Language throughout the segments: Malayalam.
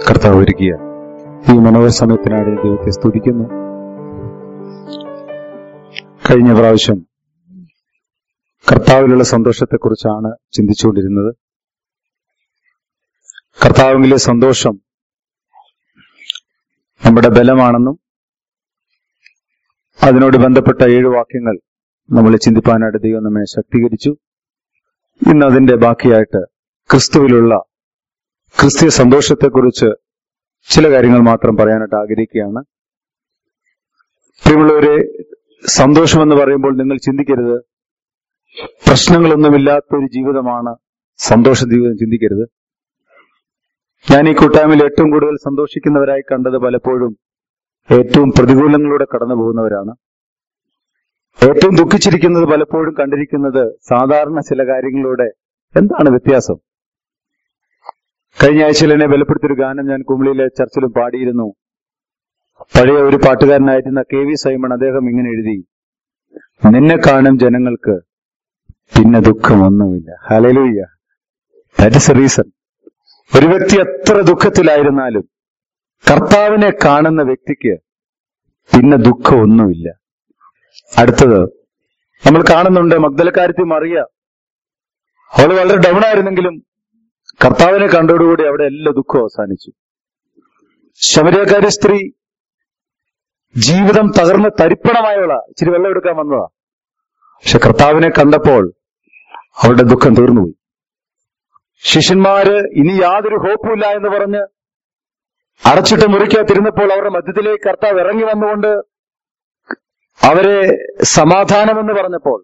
കർത്താവ് ഒരുക്കിയ ഈ മനോഹര സമയത്തിനാണ് ഞാൻ ദൈവത്തെ സ്തുതിക്കുന്നു കഴിഞ്ഞ പ്രാവശ്യം കർത്താവിലുള്ള സന്തോഷത്തെക്കുറിച്ചാണ് ചിന്തിച്ചുകൊണ്ടിരുന്നത് കർത്താവിലെ സന്തോഷം നമ്മുടെ ബലമാണെന്നും അതിനോട് ബന്ധപ്പെട്ട ഏഴ് വാക്യങ്ങൾ നമ്മൾ ചിന്തിപ്പാനായിട്ട് ദൈവം നമ്മെ ശക്തീകരിച്ചു ഇന്ന് അതിന്റെ ബാക്കിയായിട്ട് ക്രിസ്തുവിലുള്ള ക്രിസ്തീയ സന്തോഷത്തെക്കുറിച്ച് ചില കാര്യങ്ങൾ മാത്രം പറയാനായിട്ട് ആഗ്രഹിക്കുകയാണ് പ്രിയമുള്ളവരെ സന്തോഷമെന്ന് പറയുമ്പോൾ നിങ്ങൾ ചിന്തിക്കരുത് പ്രശ്നങ്ങളൊന്നുമില്ലാത്ത ഒരു ജീവിതമാണ് സന്തോഷ ജീവിതം ചിന്തിക്കരുത് ഞാൻ ഈ കൂട്ടായ്മയിൽ ഏറ്റവും കൂടുതൽ സന്തോഷിക്കുന്നവരായി കണ്ടത് പലപ്പോഴും ഏറ്റവും പ്രതികൂലങ്ങളിലൂടെ കടന്നു പോകുന്നവരാണ് ഏറ്റവും ദുഃഖിച്ചിരിക്കുന്നത് പലപ്പോഴും കണ്ടിരിക്കുന്നത് സാധാരണ ചില കാര്യങ്ങളിലൂടെ എന്താണ് വ്യത്യാസം കഴിഞ്ഞ ആഴ്ചയിൽ എന്നെ ബലപ്പെടുത്തിയൊരു ഗാനം ഞാൻ കുമളിയിലെ ചർച്ചിലും പാടിയിരുന്നു പഴയ ഒരു പാട്ടുകാരനായിരുന്ന കെ വി സൈമൺ അദ്ദേഹം ഇങ്ങനെ എഴുതി നിന്നെ കാണും ജനങ്ങൾക്ക് പിന്നെ ദുഃഖമൊന്നുമില്ല ഹലലൂയ്യ ദാറ്റ് ഇസ് റീസൺ ഒരു വ്യക്തി എത്ര ദുഃഖത്തിലായിരുന്നാലും കർത്താവിനെ കാണുന്ന വ്യക്തിക്ക് പിന്നെ ദുഃഖമൊന്നുമില്ല അടുത്തത് നമ്മൾ കാണുന്നുണ്ട് മഗ്ദലക്കാരത്തി മറിയ അവൾ വളരെ ഡൗൺ ആയിരുന്നെങ്കിലും കർത്താവിനെ കണ്ടോടുകൂടി അവിടെ എല്ലാ ദുഃഖവും അവസാനിച്ചു ശമരിയക്കാരി സ്ത്രീ ജീവിതം തകർന്ന് തരിപ്പണമായവള ഇച്ചിരി വെള്ളം എടുക്കാൻ വന്നതാ പക്ഷെ കർത്താവിനെ കണ്ടപ്പോൾ അവളുടെ ദുഃഖം തീർന്നുപോയി ശിഷ്യന്മാര് ഇനി യാതൊരു ഹോപ്പുമില്ല എന്ന് പറഞ്ഞ് അടച്ചിട്ട് മുറിക്കാതിരുന്നപ്പോൾ അവരുടെ മധ്യത്തിലേക്ക് കർത്താവ് ഇറങ്ങി വന്നുകൊണ്ട് അവരെ സമാധാനമെന്ന് പറഞ്ഞപ്പോൾ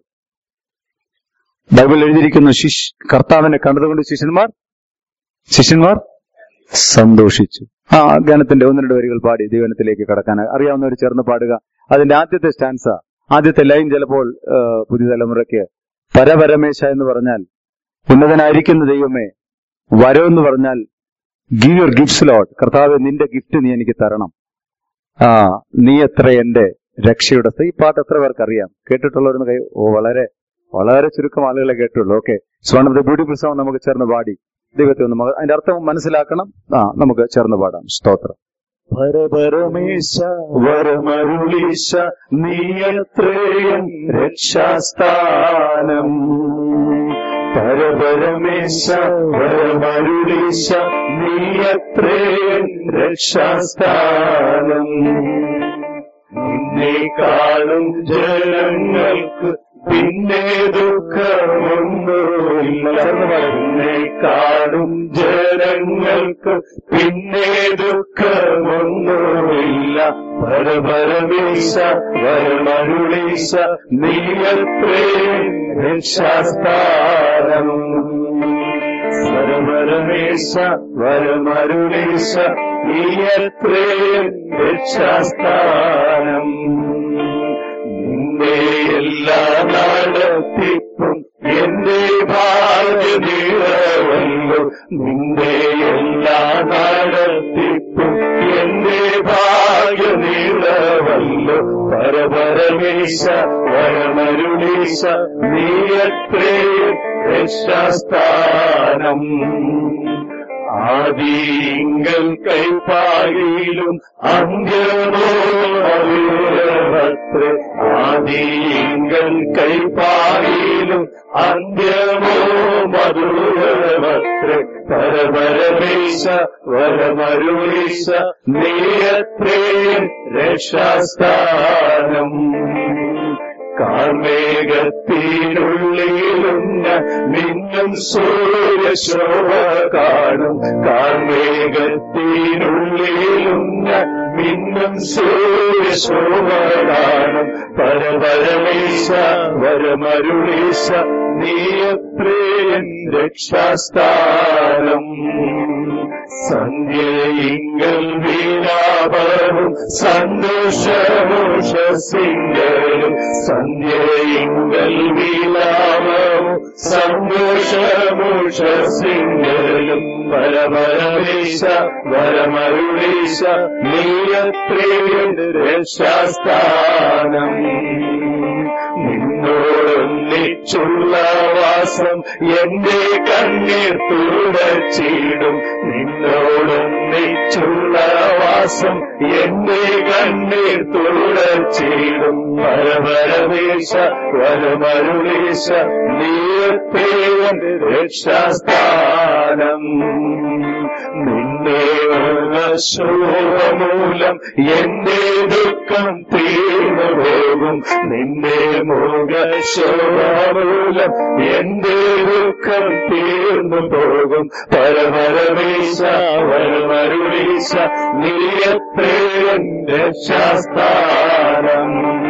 ബൈബിൾ എഴുതിയിരിക്കുന്നു ശിഷ് കർത്താവിനെ കണ്ടതുകൊണ്ട് ശിഷ്യന്മാർ ശിഷ്യന്മാർ സന്തോഷിച്ചു ആ ഗാനത്തിന്റെ ഒന്ന് രണ്ട് വരികൾ പാടി ദൈവനത്തിലേക്ക് കടക്കാൻ അറിയാവുന്നവർ ചേർന്ന് പാടുക അതിന്റെ ആദ്യത്തെ സ്റ്റാൻസ ആദ്യത്തെ ലൈൻ ചിലപ്പോൾ ആ, പുതിയ തലമുറയ്ക്ക് പരപരമേശ എന്ന് പറഞ്ഞാൽ ഉന്നതനായിരിക്കുന്ന ദൈവമേ വരോ എന്ന് പറഞ്ഞാൽ ഗീവ് യുവർ ഗിഫ്റ്റ്സ് ലോഡ് കർത്താവ് നിന്റെ ഗിഫ്റ്റ് നീ എനിക്ക് തരണം ആ നീ എത്ര എന്റെ രക്ഷയുടെ ഈ പാട്ട് എത്ര പേർക്ക് അറിയാം കേട്ടിട്ടുള്ളവരെന്ന് കൈ ഓ വളരെ വളരെ ചുരുക്കം ആളുകളെ കേട്ടുള്ളൂ okay it's one of the beautiful song നമുക്ക് ചേർന്ന് പാടി ദൈവത്തെ ഒന്ന് മക- അതിന്റെ അർത്ഥം മനസ്സിലാക്കണം ആ നമുക്ക് ചേർന്ന് പാടാം സ്തോത്രം പരപരമേശ വരമരുളീശ നീയത്രയും രക്ഷാസ്ഥാനം പരപരമേശ വരമരുളീശ നീയത്രയും രക്ഷാസ്ഥാനം നിന്നെ കാണും ജനങ്ങൾക്ക് പിന്നെ ദുഃഖമൊന്നുമില്ല നിന്നെ കാണും ജനങ്ങൾക്ക് പിന്നെ ദുഃഖമൊന്നുമില്ല പരപരമേശ വരമരുളീശ നീയത്രേ രക്ഷാസ്ഥാനം വരമരമേശ വരമരുളീശ നീയത്രേ രക്ഷാസ്ഥാനം നിന്റെ എല്ലാ നടത്തിപ്പും എന്റെ ഭാഗ്യ നീളവല്ലോ നിന്റെ എല്ലാ നടത്തിപ്പും എന്റെ ഭാഗ്യ നീളവല്ലോ പരപരമേശ വരമരുളീശ നീയത്രേ രക്ഷാസ്ഥാനം ആദിങ്കൽ കൈപ്പായിലും അന്ത്യമോ മധുരമത്രേ ആദിങ്കൽ കൈപ്പായിലും അന്ത്യമോ മധുരമത്രേ പരപരമേശ വരമരുളീശ നീയത്രേ രക്ഷാസ്ഥാനം കാർമേഘത്തിനുള്ളിലുന്ന മിന്നും സൂര്യശോഭ കാണും കാർമേഘത്തിനുള്ളിലുന്ന മിന്നും സൂര്യശോഭ കാണും പരപരമേശ വരമരുളീശ നീയത്രേയൻ രക്ഷാസ്ഥാനം സന്ധ്യയിങ്കൽ വീണാപരവും സന്തോഷമോഷസിംഗലും സന്ധ്യയിങ്കൽ വീണാപരവും സന്തോഷമോഷസിംഗലും പരമരമേശ വരമരുളീശ നീയത്രേയൻ രക്ഷാസ്ഥാനം നിന്നോടൊന്നിച്ചുള്ള വാസം എന്റെ കണ്ണീർ തുടച്ചിടും നിന്നോടൊന്നിച്ചുള്ള വാസം എന്റെ കണ്ണീർ തുടച്ചിടും വരവരവേശ വരമരുളേശ നീയത്തേവൻ രക്ഷാസ്ഥാനം നിന്നെ ശോഭമൂലം എന്റെ ദുഃഖം തീർന്നു പോകും നിന്നെ മുഖശോഭമൂലം എന്റെ ദുഃഖം തീർന്നു പോകും പരമരമേശ പരമരുളീശ നീയത്തേവൻ രക്ഷാസ്ഥാനം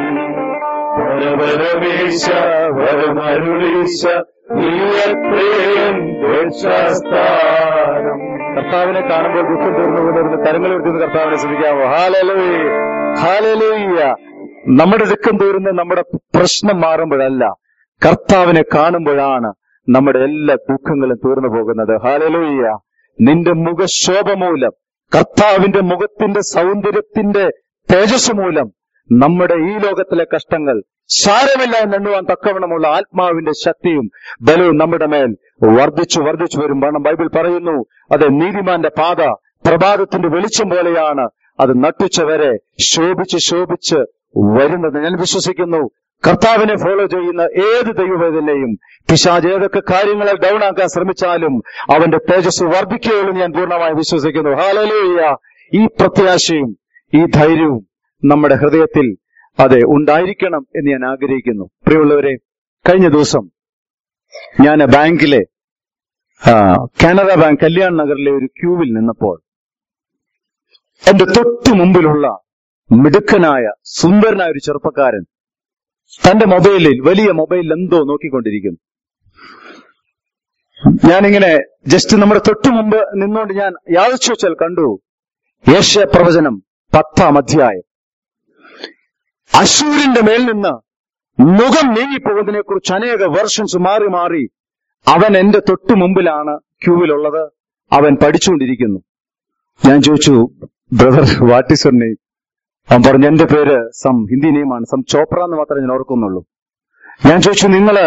പരമരമേശ പരമരുളീശ നീയത്തേവൻ രക്ഷാസ്ഥാനം കർത്താവിനെ കാണുമ്പോൾ ദുഃഖം തീർന്നു കൊണ്ടിരുന്ന കരങ്ങൾ എടുത്തുന്ന കർത്താവിനെ ശ്രദ്ധിക്കാമോ ഹാലലൂയ ഹാലലൂയ നമ്മുടെ ദുഃഖം തീർന്ന് നമ്മുടെ പ്രശ്നം മാറുമ്പോഴല്ല കർത്താവിനെ കാണുമ്പോഴാണ് നമ്മുടെ എല്ലാ ദുഃഖങ്ങളും തീർന്നു പോകുന്നത് ഹാലലൂയ നിന്റെ മുഖശോഭ മൂലം കർത്താവിന്റെ മുഖത്തിന്റെ സൗന്ദര്യത്തിന്റെ തേജസ് മൂലം നമ്മുടെ ഈ ലോകത്തിലെ കഷ്ടങ്ങൾ സാരമില്ല എന്നെണ്ണുവാൻ തക്കവണ്ണമുള്ള ആത്മാവിന്റെ ശക്തിയും ബലവും നമ്മുടെ മേൽ വർദ്ധിച്ചു വർദ്ധിച്ചു വരും കാരണം ബൈബിൾ പറയുന്നു അത് നീതിമാന്റെ പാത പ്രഭാതത്തിന്റെ വെളിച്ചം പോലെയാണ് അത് നട്ടുച്ചവരെ ശോഭിച്ച് ശോഭിച്ച് വരുന്നത് ഞാൻ വിശ്വസിക്കുന്നു കർത്താവിനെ ഫോളോ ചെയ്യുന്ന ഏത് ദൈവവേദനയും പിശാജ് ഏതൊക്കെ കാര്യങ്ങളെ ഡൗൺ ആക്കാൻ ശ്രമിച്ചാലും അവന്റെ തേജസ് വർദ്ധിക്കുകയുള്ളൂ എന്ന് ഞാൻ പൂർണ്ണമായി വിശ്വസിക്കുന്നു ഹാലലൂയ ഈ പ്രത്യാശയും ഈ ധൈര്യവും നമ്മുടെ ഹൃദയത്തിൽ അതെ ഉണ്ടായിരിക്കണം എന്ന് ഞാൻ ആഗ്രഹിക്കുന്നു പ്രിയമുള്ളവരെ കഴിഞ്ഞ ദിവസം ഞാൻ ബാങ്കിലെ ആ, കാനറ ബാങ്ക് കല്യാൺ നഗറിലെ ഒരു ക്യൂവിൽ നിന്നപ്പോൾ എന്റെ തൊട്ടു മുമ്പിലുള്ള മിടുക്കനായ സുന്ദരനായ ഒരു ചെറുപ്പക്കാരൻ തന്റെ മൊബൈലിൽ വലിയ മൊബൈലിൽ എന്തോ നോക്കിക്കൊണ്ടിരിക്കുന്നു ഞാനിങ്ങനെ ജസ്റ്റ് നമ്മുടെ തൊട്ടു മുമ്പ് നിന്നുകൊണ്ട് ഞാൻ യാദൃച്ഛാൽ കണ്ടു ഏഷ്യ പ്രവചനം പത്താം അധ്യായം അശൂരിന്റെ മേൽ നിന്ന് മുഖം നീങ്ങിപ്പോകുന്നതിനെ കുറിച്ച് അനേക വെർഷൻസ് മാറി മാറി അവൻ എന്റെ തൊട്ടു മുമ്പിലാണ് ക്യൂവിലുള്ളത് അവൻ പഠിച്ചുകൊണ്ടിരിക്കുന്നു ഞാൻ ചോദിച്ചു brother what is your name അവൻ പറഞ്ഞു എന്റെ പേര് സം ഹിന്ദി നെയിമാണ് സം ചോപ്ര എന്ന് മാത്രമേ ഞാൻ ഓർക്കുന്നുള്ളൂ ഞാൻ ചോദിച്ചു നിങ്ങള്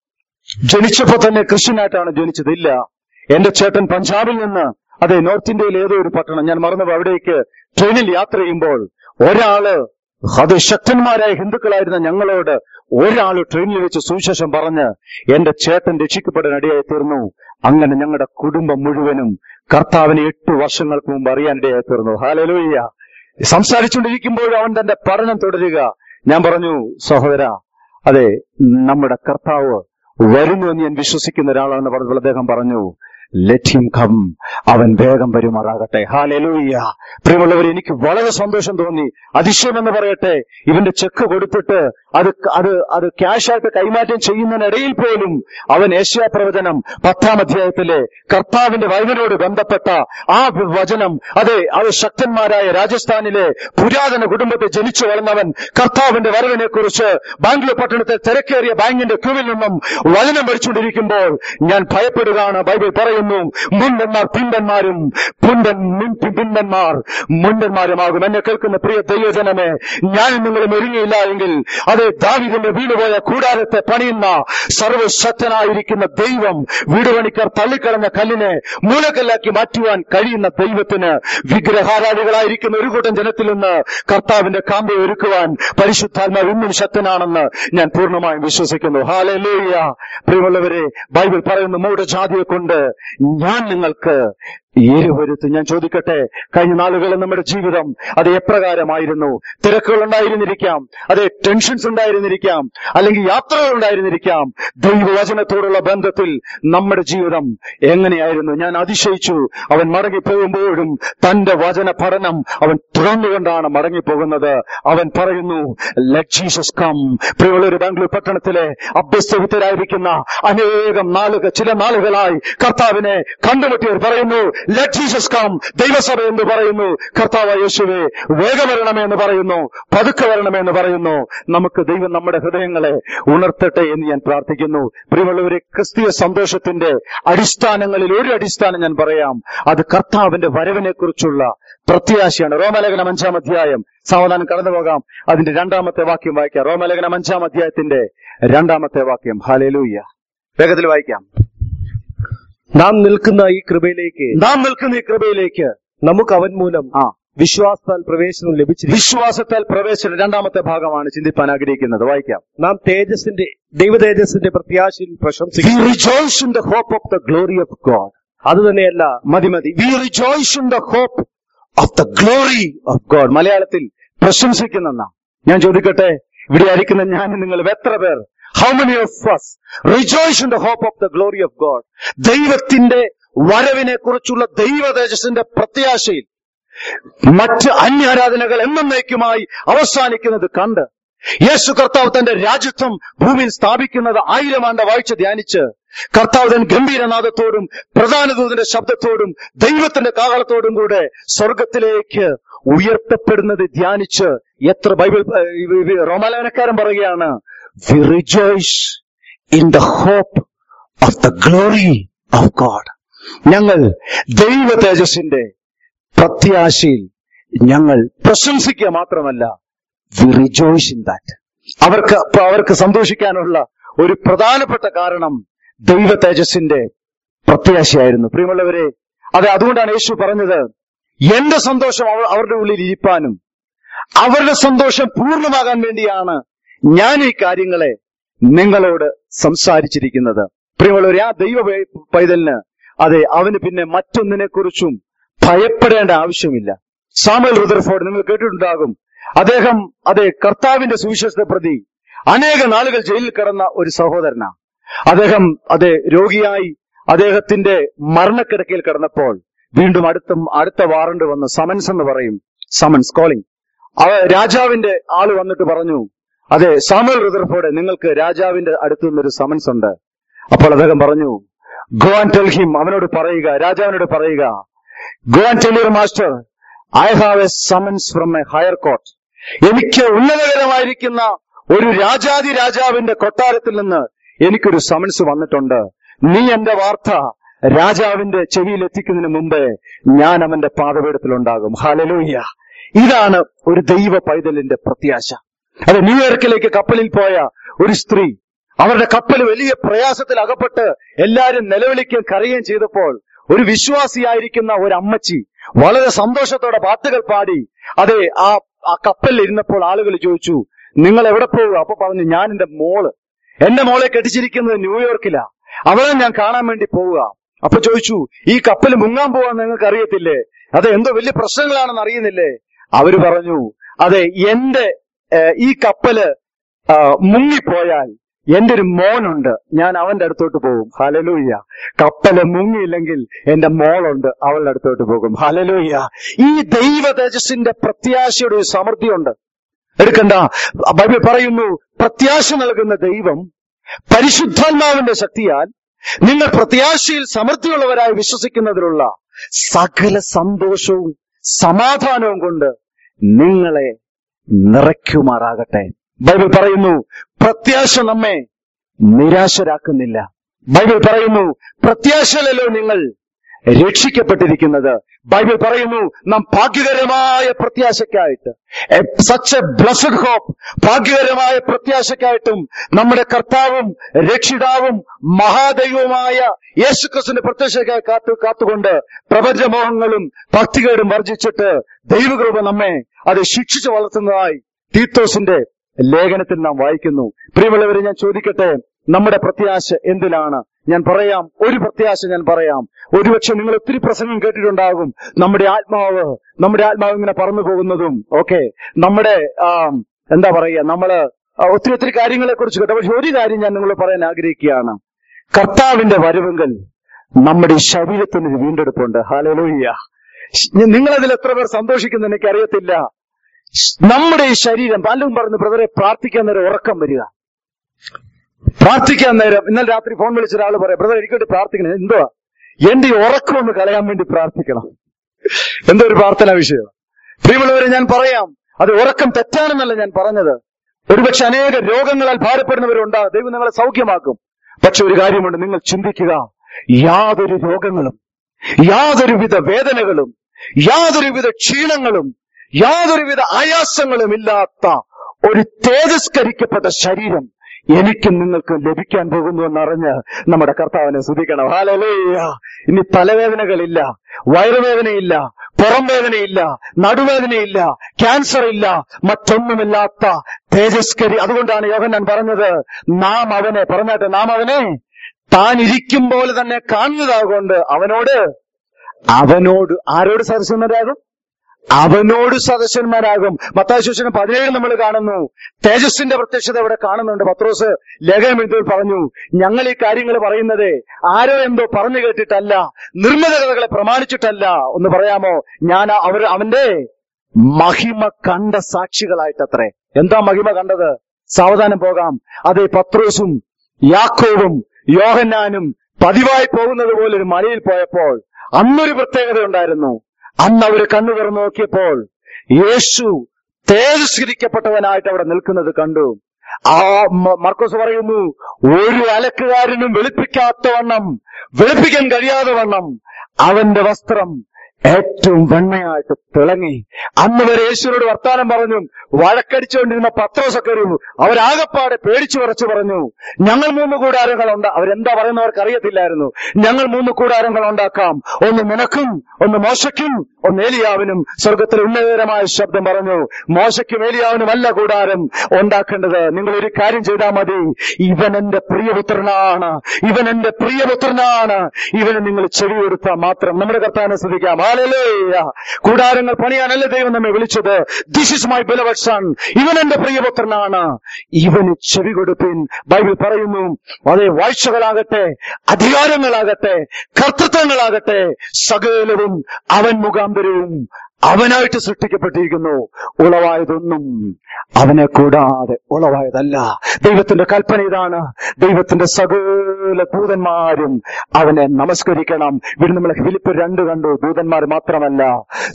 ജനിച്ചപ്പോ തന്നെ ക്രിസ്ത്യനായിട്ടാണ് ജനിച്ചത് ഇല്ല എന്റെ ചേട്ടൻ പഞ്ചാബിൽ നിന്ന് അതെ നോർത്ത് ഇന്ത്യയിൽ ഏതോ ഒരു പട്ടണം ഞാൻ മറന്നു അവിടേക്ക് ട്രെയിനിൽ യാത്ര ചെയ്യുമ്പോൾ ഒരാള് അത് ശക്തന്മാരായ ഹിന്ദുക്കളായിരുന്ന ഞങ്ങളോട് ഒരാൾ ട്രെയിനിൽ വെച്ച് സുവിശേഷം പറഞ്ഞ് എന്റെ ചേട്ടൻ രക്ഷിക്കപ്പെടാൻ ഇടയായി തീർന്നു അങ്ങനെ ഞങ്ങളുടെ കുടുംബം മുഴുവനും കർത്താവിനെ എട്ട് വർഷങ്ങൾക്ക് മുമ്പ് അറിയാൻ ഇടയായി തീർന്നു ഹാലലൂയ്യ സംസാരിച്ചുകൊണ്ടിരിക്കുമ്പോൾ അവൻ തന്റെ പഠനം തുടരുക ഞാൻ പറഞ്ഞു സഹോദര അതെ നമ്മുടെ കർത്താവ് വരുന്നു എന്ന് ഞാൻ വിശ്വസിക്കുന്ന ഒരാളാണെന്ന് പറഞ്ഞപ്പോൾ അദ്ദേഹം പറഞ്ഞു ലെറ്റ് ഹിം കം അവൻ വേഗം വരുമാറാകട്ടെ ഹാലലൂയ്യ പ്രിയമുള്ളവർ എനിക്ക് വളരെ സന്തോഷം തോന്നി അതിശയം എന്ന് പറയട്ടെ ഇവന്റെ ചെക്ക് കൊടുത്തിട്ട് അത് അത് അത് ക്യാഷായിട്ട് കൈമാറ്റം ചെയ്യുന്നതിനിടയിൽ പോലും അവൻ ഏഷ്യാ പ്രവചനം പത്താം അധ്യായത്തിലെ കർത്താവിന്റെ വൈദ്യനോട് ബന്ധപ്പെട്ട ആ വചനം അതെ അത് ശക്തന്മാരായ രാജസ്ഥാനിലെ പുരാതന കുടുംബത്തെ ജനിച്ചു വളർന്നവൻ കർത്താവിന്റെ വരവിനെ കുറിച്ച് ബാംഗ്ലൂർ പട്ടണത്തെ തിരക്കേറിയ ബാങ്കിന്റെ ക്യൂവിൽ നിന്നും വചനം പഠിച്ചുകൊണ്ടിരിക്കുമ്പോൾ ഞാൻ ഭയപ്പെടുകയാണ് ബൈബിൾ പറയുന്നു മുണ്ടന്മാർ പിണ്ടന്മാരും പുണ്ടൻ മിൻ- പിണ്ടന്മാർ മുണ്ടന്മാരുമാകും എന്നെ കേൾക്കുന്ന പ്രിയ ദൈവജനമേ ഞാൻ നിങ്ങളും ഒരുങ്ങിയില്ല എങ്കിൽ അത് ദാവിദിന്റെ വീടുപോയ കൂടാരത്തെ പണിയുന്ന സർവശക്തനായിരിക്കുന്ന ദൈവം വീടുപണിക്കാർ തള്ളിക്കളഞ്ഞ കല്ലിനെ മൂലക്കല്ലാക്കി മാറ്റുവാൻ കഴിയുന്ന ദൈവത്തിന് വിഗ്രഹാരാധികളായിരിക്കുന്ന ഒരു കൂട്ടം ജനത്തിൽ നിന്ന് കർത്താവിന്റെ കാമ്പെ ഒരുക്കുവാൻ പരിശുദ്ധാത്മാവ് ഇന്നും ശക്തനാണെന്ന് ഞാൻ പൂർണ്ണമായും വിശ്വസിക്കുന്നു ഹാലലൂയ പ്രിയമുള്ളവരെ ബൈബിൾ പറയുന്ന മൂഢജാതിയെ കൊണ്ട് ഞാൻ നിങ്ങൾക്ക് ഏരുവരുത്ത് ഞാൻ ചോദിക്കട്ടെ കഴിഞ്ഞ നാളുകളിൽ നമ്മുടെ ജീവിതം അത് എപ്രകാരമായിരുന്നു തിരക്കുകൾ ഉണ്ടായിരുന്നിരിക്കാം അതെ ടെൻഷൻസ് ഉണ്ടായിരുന്നിരിക്കാം അല്ലെങ്കിൽ യാത്രകൾ ഉണ്ടായിരുന്നിരിക്കാം ദൈവവചനത്തോടുള്ള ബന്ധത്തിൽ നമ്മുടെ ജീവിതം എങ്ങനെയായിരുന്നു ഞാൻ അതിശയിച്ചു അവൻ മടങ്ങിപ്പോകുമ്പോഴും തന്റെ വചന പഠനം അവൻ തുറന്നുകൊണ്ടാണ് മടങ്ങിപ്പോകുന്നത് അവൻ പറയുന്നു ലെറ്റ് ജീസസ് കം പ്രിയമുള്ളൊരു ബാംഗ്ലൂർ പട്ടണത്തിലെ അഭ്യസ്തവിത്തരായിരിക്കുന്ന അനേകം നാളുകൾ ചില നാളുകളായി കർത്താവിനെ കണ്ടുമുട്ടിയവർ പറയുന്നു ലെറ്റ് ജീസസ് കം ദൈവസഭ എന്ന് പറയുന്നു കർത്താവ് യേശുവെ വേഗം വരണമേ എന്ന് പറയുന്നു പതുക്കെ വരണമേ എന്ന് പറയുന്നു നമുക്ക് ദൈവം നമ്മുടെ ഹൃദയങ്ങളെ ഉണർത്തട്ടെ എന്ന് ഞാൻ പ്രാർത്ഥിക്കുന്നു പ്രിയമുള്ളവരെ ക്രിസ്തീയ സന്തോഷത്തിന്റെ അടിസ്ഥാനങ്ങളിൽ ഒരു അടിസ്ഥാനം ഞാൻ പറയാം അത് കർത്താവിന്റെ വരവിനെ കുറിച്ചുള്ള പ്രത്യാശയാണ് റോമലേഖനം അഞ്ചാം അധ്യായം സാവധാനം കടന്നു പോകാം അതിന്റെ രണ്ടാമത്തെ വാക്യം വായിക്കാം റോമലേഖനം അഞ്ചാം അധ്യായത്തിന്റെ രണ്ടാമത്തെ വാക്യം ഹാലേലൂയ്യ വേഗത്തിൽ വായിക്കാം നാം നിൽക്കുന്ന ഈ കൃപയിലേക്ക് നാം നിൽക്കുന്ന ഈ കൃപയിലേക്ക് നമുക്ക് അവൻ മൂലം ആ വിശ്വാസത്താൽ പ്രവേശനം ലഭിച്ചിരിക്കുന്നു വിശ്വാസത്താൽ പ്രവേശന രണ്ടാമത്തെ ഭാഗമാണ് ചിന്തിപ്പാൻ ആഗ്രഹിക്കുന്നത് വായിക്കാം നാം തേജസ്സിന്റെ ദൈവ തേജസ്സിന്റെ പ്രത്യാശയിൽ വി പ്രശംസിക്കുന്നു rejoice in the hope of the glory of God അത് തന്നെയല്ല മതി മതി we rejoice in the hope of the glory of God മലയാളത്തിൽ പ്രശംസിക്കുന്ന ഞാൻ ചോദിക്കട്ടെ ഇവിടെ ആയിരിക്കുന്ന ഞാൻ നിങ്ങൾ എത്ര പേർ how many of us rejoice in the hope of the glory of God ദൈവത്തിന്റെ വരവിനെ കുറിച്ചുള്ള ദൈവ തേജസ്സിന്റെ പ്രത്യാശയിൽ മറ്റ് അന്യാരാധനകൾ എന്നേക്കുമായി അവസാനിക്കുന്നത് കണ്ട് യേശു കർത്താവ് തന്റെ രാജ്യത്വം ഭൂമിയിൽ സ്ഥാപിക്കുന്നത് ആയിരം ആണ്ട് വായിച്ച് ധ്യാനിച്ച് കർത്താവ് തൻ ഗംഭീരനാഥത്തോടും പ്രധാന ദൂതന്റെ ശബ്ദത്തോടും ദൈവത്തിന്റെ കാഹളത്തോടും കൂടെ സ്വർഗത്തിലേക്ക് ഉയർത്തപ്പെടുന്നത് ധ്യാനിച്ച് എത്ര ബൈബിൾ റോമാലയനക്കാരൻ പറയുകയാണ് we rejoice in the hope of the glory of God ഞങ്ങൾ ദൈവ തേജസ്സിന്റെ പ്രത്യാശയിൽ ഞങ്ങൾ പ്രശംസിക്കുക മാത്രമല്ല വി റിജോയ്സ് ഇൻ ദാറ്റ് അവർക്ക് അപ്പൊ അവർക്ക് സന്തോഷിക്കാനുള്ള ഒരു പ്രധാനപ്പെട്ട കാരണം ദൈവ തേജസ്സിന്റെ പ്രത്യാശയായിരുന്നു പ്രിയമുള്ളവരെ അതെ അതുകൊണ്ടാണ് യേശു പറഞ്ഞത് എന്റെ സന്തോഷം അവ- അവരുടെ ഉള്ളിൽ ഇരിപ്പാനും അവരുടെ സന്തോഷം പൂർണ്ണമാകാൻ വേണ്ടിയാണ് ഞാൻ ഈ കാര്യങ്ങളെ നിങ്ങളോട് സംസാരിച്ചിരിക്കുന്നത് പ്രിയമുള്ളവരെ ആ ദൈവ പൈ- പൈതലിന് അതെ അവന് പിന്നെ മറ്റൊന്നിനെ കുറിച്ചും ഭയപ്പെടേണ്ട ആവശ്യമില്ല സാമുൽ റുദർഫോർഡ് നിങ്ങൾ കേട്ടിട്ടുണ്ടാകും അദ്ദേഹം അതെ കർത്താവിന്റെ സുവിശേഷത്തെ പ്രതി അനേക നാളുകൾ ജയിലിൽ കിടന്ന ഒരു സഹോദരനാ അദ്ദേഹം അതെ രോഗിയായി അദ്ദേഹത്തിന്റെ മരണക്കിടക്കയിൽ കിടന്നപ്പോൾ വീണ്ടും അടുത്ത അടുത്ത വാറണ്ട് വന്ന് സമൻസ് എന്ന് പറയും സമൻസ് കോളിംഗ് അവ രാജാവിന്റെ ആള് വന്നിട്ട് പറഞ്ഞു അതെ സാമുൽ റുദർഫോർഡ് നിങ്ങൾക്ക് രാജാവിന്റെ അടുത്തു നിന്നൊരു സമൻസ് ഉണ്ട് അപ്പോൾ അദ്ദേഹം പറഞ്ഞു ഗോ ആൻഡ് ടെൽ ഹിം അവനോട് പറയുക രാജാവിനോട് പറയുക go and tell your master I have a summons from a higher court എനിക്ക് ഉന്നതകരമായിരിക്കുന്ന ഒരു രാജാതി രാജാവിന്റെ കൊട്ടാരത്തിൽ നിന്ന് എനിക്കൊരു സമൻസ് വന്നിട്ടുണ്ട് നീ എന്റെ വാർത്ത രാജാവിന്റെ ചെവിയിൽ എത്തിക്കുന്നതിന് മുമ്പേ ഞാൻ അവന്റെ പാതപീഠത്തിലുണ്ടാകും ഹാലലൂയ്യ ഇതാണ് ഒരു ദൈവ പൈതലിന്റെ പ്രത്യാശ അത് ന്യൂയോർക്കിലേക്ക് കപ്പലിൽ പോയ ഒരു സ്ത്രീ അവരുടെ കപ്പൽ വലിയ പ്രയാസത്തിൽ അകപ്പെട്ട് എല്ലാരും നിലവിളിക്കുകയും കരയുകയും ചെയ്തപ്പോൾ ഒരു വിശ്വാസിയായിരിക്കുന്ന ഒരു അമ്മച്ചി വളരെ സന്തോഷത്തോടെ പാട്ടുകൾ പാടി അതെ ആ ആ കപ്പലിൽ ഇരുന്നപ്പോൾ ആളുകൾ ചോദിച്ചു നിങ്ങൾ എവിടെ പോകുക അപ്പൊ പറഞ്ഞു ഞാൻ എന്റെ മോള് എന്റെ മോളെ കെട്ടിച്ചിരിക്കുന്നത് ന്യൂയോർക്കിലാ അവളെ ഞാൻ കാണാൻ വേണ്ടി പോവുക അപ്പൊ ചോദിച്ചു ഈ കപ്പൽ മുങ്ങാൻ പോവാന്ന് നിങ്ങൾക്ക് അറിയത്തില്ലേ അത് എന്തോ വലിയ പ്രശ്നങ്ങളാണെന്ന് അറിയുന്നില്ലേ അവര് പറഞ്ഞു അതെ എന്റെ ഏഹ്, ഈ കപ്പല് ആ, മുങ്ങിപ്പോയാൽ എന്റെ ഒരു മോനുണ്ട് ഞാൻ അവന്റെ അടുത്തോട്ട് പോകും ഹലലൂയ്യ കപ്പല് മുങ്ങിയില്ലെങ്കിൽ എന്റെ മോളുണ്ട് അവളുടെ അടുത്തോട്ട് പോകും ഹലലൂയ്യ ഈ ദൈവ തേജസ്സിന്റെ പ്രത്യാശയുടെ ഒരു സമൃദ്ധിയുണ്ട് എടുക്കണ്ട ബൈബിൾ പറയുന്നു പ്രത്യാശ നൽകുന്ന ദൈവം പരിശുദ്ധാത്മാവിന്റെ ശക്തിയാൽ നിങ്ങൾ പ്രത്യാശയിൽ സമൃദ്ധിയുള്ളവരായി വിശ്വസിക്കുന്നതിലുള്ള സകല സന്തോഷവും സമാധാനവും കൊണ്ട് നിങ്ങളെ നിറയ്ക്കുമാറാകട്ടെ ബൈബിൾ പറയുന്നു പ്രത്യാശ നമ്മെ നിരാശരാക്കുന്നില്ല ബൈബിൾ പറയുന്നു പ്രത്യാശയിലല്ലോ നിങ്ങൾ രക്ഷിക്കപ്പെട്ടിരിക്കുന്നത് ബൈബിൾ പറയുന്നു നാം ഭാഗ്യകരമായ പ്രത്യാശയ്ക്കായിട്ട് സച്ച് എ ബ്ലസ്ഡ് ഹോപ്പ് ഭാഗ്യകരമായ പ്രത്യാശയ്ക്കായിട്ടും നമ്മുടെ കർത്താവും രക്ഷിതാവും മഹാദൈവവുമായ യേശുക്രിസ്തുവിന്റെ പ്രത്യാശയ്ക്കായി കാത്തു കാത്തുകൊണ്ട് പ്രപഞ്ചമോഹങ്ങളും ഭക്തികേടും വർജിച്ചിട്ട് ദൈവകൃപ നമ്മെ അത് ശിക്ഷിച്ചു വളർത്തുന്നതായി തീത്തോസിന്റെ ലേഖനത്തിൽ നാം വായിക്കുന്നു പ്രിയമുള്ളവരെ ഞാൻ ചോദിക്കട്ടെ നമ്മുടെ പ്രത്യാശ എന്തിലാണ് ഞാൻ പറയാം ഒരു പ്രത്യാശ ഞാൻ പറയാം ഒരുപക്ഷെ നിങ്ങൾ ഒത്തിരി പ്രസംഗം കേട്ടിട്ടുണ്ടാകും നമ്മുടെ ആത്മാവ് നമ്മുടെ ആത്മാവ് ഇങ്ങനെ പറന്നു പോകുന്നതും ഓക്കെ നമ്മുടെ ആം, എന്താ പറയുക നമ്മള് ആ, ഒത്തിരി ഒത്തിരി കാര്യങ്ങളെ കുറിച്ച് കേട്ടോ പക്ഷെ ഒരു കാര്യം ഞാൻ നിങ്ങൾ പറയാൻ ആഗ്രഹിക്കുകയാണ് കർത്താവിന്റെ വരവെങ്കിൽ നമ്മുടെ ഈ ശരീരത്തിന് ഒരു വീണ്ടെടുപ്പുണ്ട് ഹാലലൂയ്യ നിങ്ങളതിൽ എത്ര പേർ സന്തോഷിക്കുന്നു എനിക്കറിയത്തില്ല നമ്മുടെ ഈ ശരീരം പലരും പറഞ്ഞു ബ്രദറെ പ്രാർത്ഥിക്കാൻ നേരം ഉറക്കം വരിക പ്രാർത്ഥിക്കാൻ നേരം ഇന്നലെ രാത്രി ഫോൺ വിളിച്ച ഒരാൾ പറയാം ബ്രദർ എനിക്ക് വേണ്ടി പ്രാർത്ഥിക്കണം എന്തുവാ എന്റെ ഈ ഉറക്കം ഒന്ന് കളയാൻ വേണ്ടി പ്രാർത്ഥിക്കണം എന്തോ ഒരു പ്രാർത്ഥനാ വിഷയം പ്രിയമുള്ളവരെ ഞാൻ പറയാം അത് ഉറക്കം തെറ്റാണെന്നല്ല ഞാൻ പറഞ്ഞത് ഒരുപക്ഷെ അനേക രോഗങ്ങളാൽ ഭാരപ്പെടുന്നവരുണ്ടാകും ദൈവം നിങ്ങളെ സൗഖ്യമാക്കും പക്ഷെ ഒരു കാര്യമുണ്ട് നിങ്ങൾ ചിന്തിക്കുക യാതൊരു രോഗങ്ങളും യാതൊരുവിധ വേദനകളും യാതൊരുവിധ ക്ഷീണങ്ങളും യാതൊരുവിധ ആയാസങ്ങളും ഇല്ലാത്ത ഒരു തേജസ്കരിക്കപ്പെട്ട ശരീരം എനിക്കും നിങ്ങൾക്കും ലഭിക്കാൻ പോകുന്നു എന്നറിഞ്ഞ് നമ്മുടെ കർത്താവിനെ സ്തുതിക്കണം ഹാലലേയ ഇനി തലവേദനകളില്ല വയറുവേദനയില്ല പുറം വേദനയില്ല നടുവേദനയില്ല ക്യാൻസർ ഇല്ല മറ്റൊന്നുമില്ലാത്ത തേജസ്കരി അതുകൊണ്ടാണ് യോഹന്നാൻ പറഞ്ഞത് നാം അവനെ പറഞ്ഞാട്ടെ നാം അവനെ താൻ ഇരിക്കും പോലെ തന്നെ കാണുന്നതാകൊണ്ട് അവനോട് അവനോട് ആരോട് സദസ്യന്മാരാകും അവനോട് സദസ്യന്മാരാകും മത്താശോഷന് പതിനേഴ് നമ്മൾ കാണുന്നു തേജസ്സിന്റെ പ്രത്യക്ഷത ഇവിടെ കാണുന്നുണ്ട് പത്രോസ് ലേഖനം എഴുതി പറഞ്ഞു ഞങ്ങൾ ഈ കാര്യങ്ങൾ പറയുന്നത് ആരോ എന്തോ പറഞ്ഞു കേട്ടിട്ടല്ല നിർമ്മിത കഥകളെ പ്രമാണിച്ചിട്ടല്ല ഒന്ന് പറയാമോ ഞാൻ അവർ അവന്റെ മഹിമ കണ്ട സാക്ഷികളായിട്ടത്രേ എന്താ മഹിമ കണ്ടത് സാവധാനം പോകാം അതെ പത്രോസും യാക്കോവും യോഹന്നാനും പതിവായി പോകുന്നത് പോലെ ഒരു മലയിൽ പോയപ്പോൾ അന്നൊരു പ്രത്യേകത ഉണ്ടായിരുന്നു അന്ന് അവർ കണ്ണു തുറന്നു നോക്കിയപ്പോൾ യേശു തേജസ്കരിക്കപ്പെട്ടവനായിട്ട് അവിടെ നിൽക്കുന്നത് കണ്ടു ആ മ- മർക്കോസ് പറയുന്നു ഒരു അലക്കുകാരനും വെളുപ്പിക്കാത്ത വണ്ണം വെളുപ്പിക്കാൻ കഴിയാതെ വണ്ണം അവന്റെ വസ്ത്രം ഏറ്റവും വെണ്മയായിട്ട് തിളങ്ങി അന്ന് വരെ യേശുവിനോട് വർത്താനം പറഞ്ഞു വഴക്കടിച്ചുകൊണ്ടിരുന്ന പത്രോസൊക്കെ ഒരു അവരാകപ്പാടെ പേടിച്ചു വിറച്ചു പറഞ്ഞു ഞങ്ങൾ മൂന്ന് കൂടാരങ്ങൾ ഉണ്ടാ അവരെന്താ പറയുന്നവർക്ക് അറിയത്തില്ലായിരുന്നു ഞങ്ങൾ മൂന്ന് കൂടാരങ്ങൾ ഉണ്ടാക്കാം ഒന്ന് നിനക്കും ഒന്ന് മോശയ്ക്കും ഒന്ന് ഏലിയാവിനും സ്വർഗത്തിൽ ഉന്നതകരമായ ശബ്ദം പറഞ്ഞു മോശയ്ക്കും ഏലിയാവിനും അല്ല കൂടാരം ഉണ്ടാക്കേണ്ടത് നിങ്ങൾ ഒരു കാര്യം ചെയ്താൽ മതി ഇവൻ എന്റെ പ്രിയപുത്രനാണ് ഇവൻ എന്റെ പ്രിയപുത്രനാണ് ഇവന് നിങ്ങൾ ചെവി കൊടുത്താൽ മാത്രം നമ്മുടെ കർത്താവിനെ ശ്രദ്ധിക്കാം ഹാലലേയ കൂടാരങ്ങൾ പണിയാനല്ല ദൈവം നമ്മെ വിളിച്ചത് this is my beloved son ഇവൻ എന്റെ പ്രിയപുത്രനാണ് ഇവന് ചെവി കൊടുപ്പിൻ ബൈബിൾ പറയുന്നു അതേ വാഴ്ചകളാകട്ടെ അധികാരങ്ങളാകട്ടെ കർത്തൃത്വങ്ങളാകട്ടെ സകലവും അവൻ മുഖാന്തരവും അവനായിട്ട് സൃഷ്ടിക്കപ്പെട്ടിരിക്കുന്നു ഉളവായതൊന്നും അവനെ കൂടാതെ ഉളവായതല്ല ദൈവത്തിന്റെ കൽപ്പന ഇതാണ് ദൈവത്തിന്റെ സകല ദൂതന്മാരും അവനെ നമസ്കരിക്കണം ഇവിടെ നമ്മൾ ഫിലിപ്പ് രണ്ട് കണ്ടു ദൂതന്മാർ മാത്രമല്ല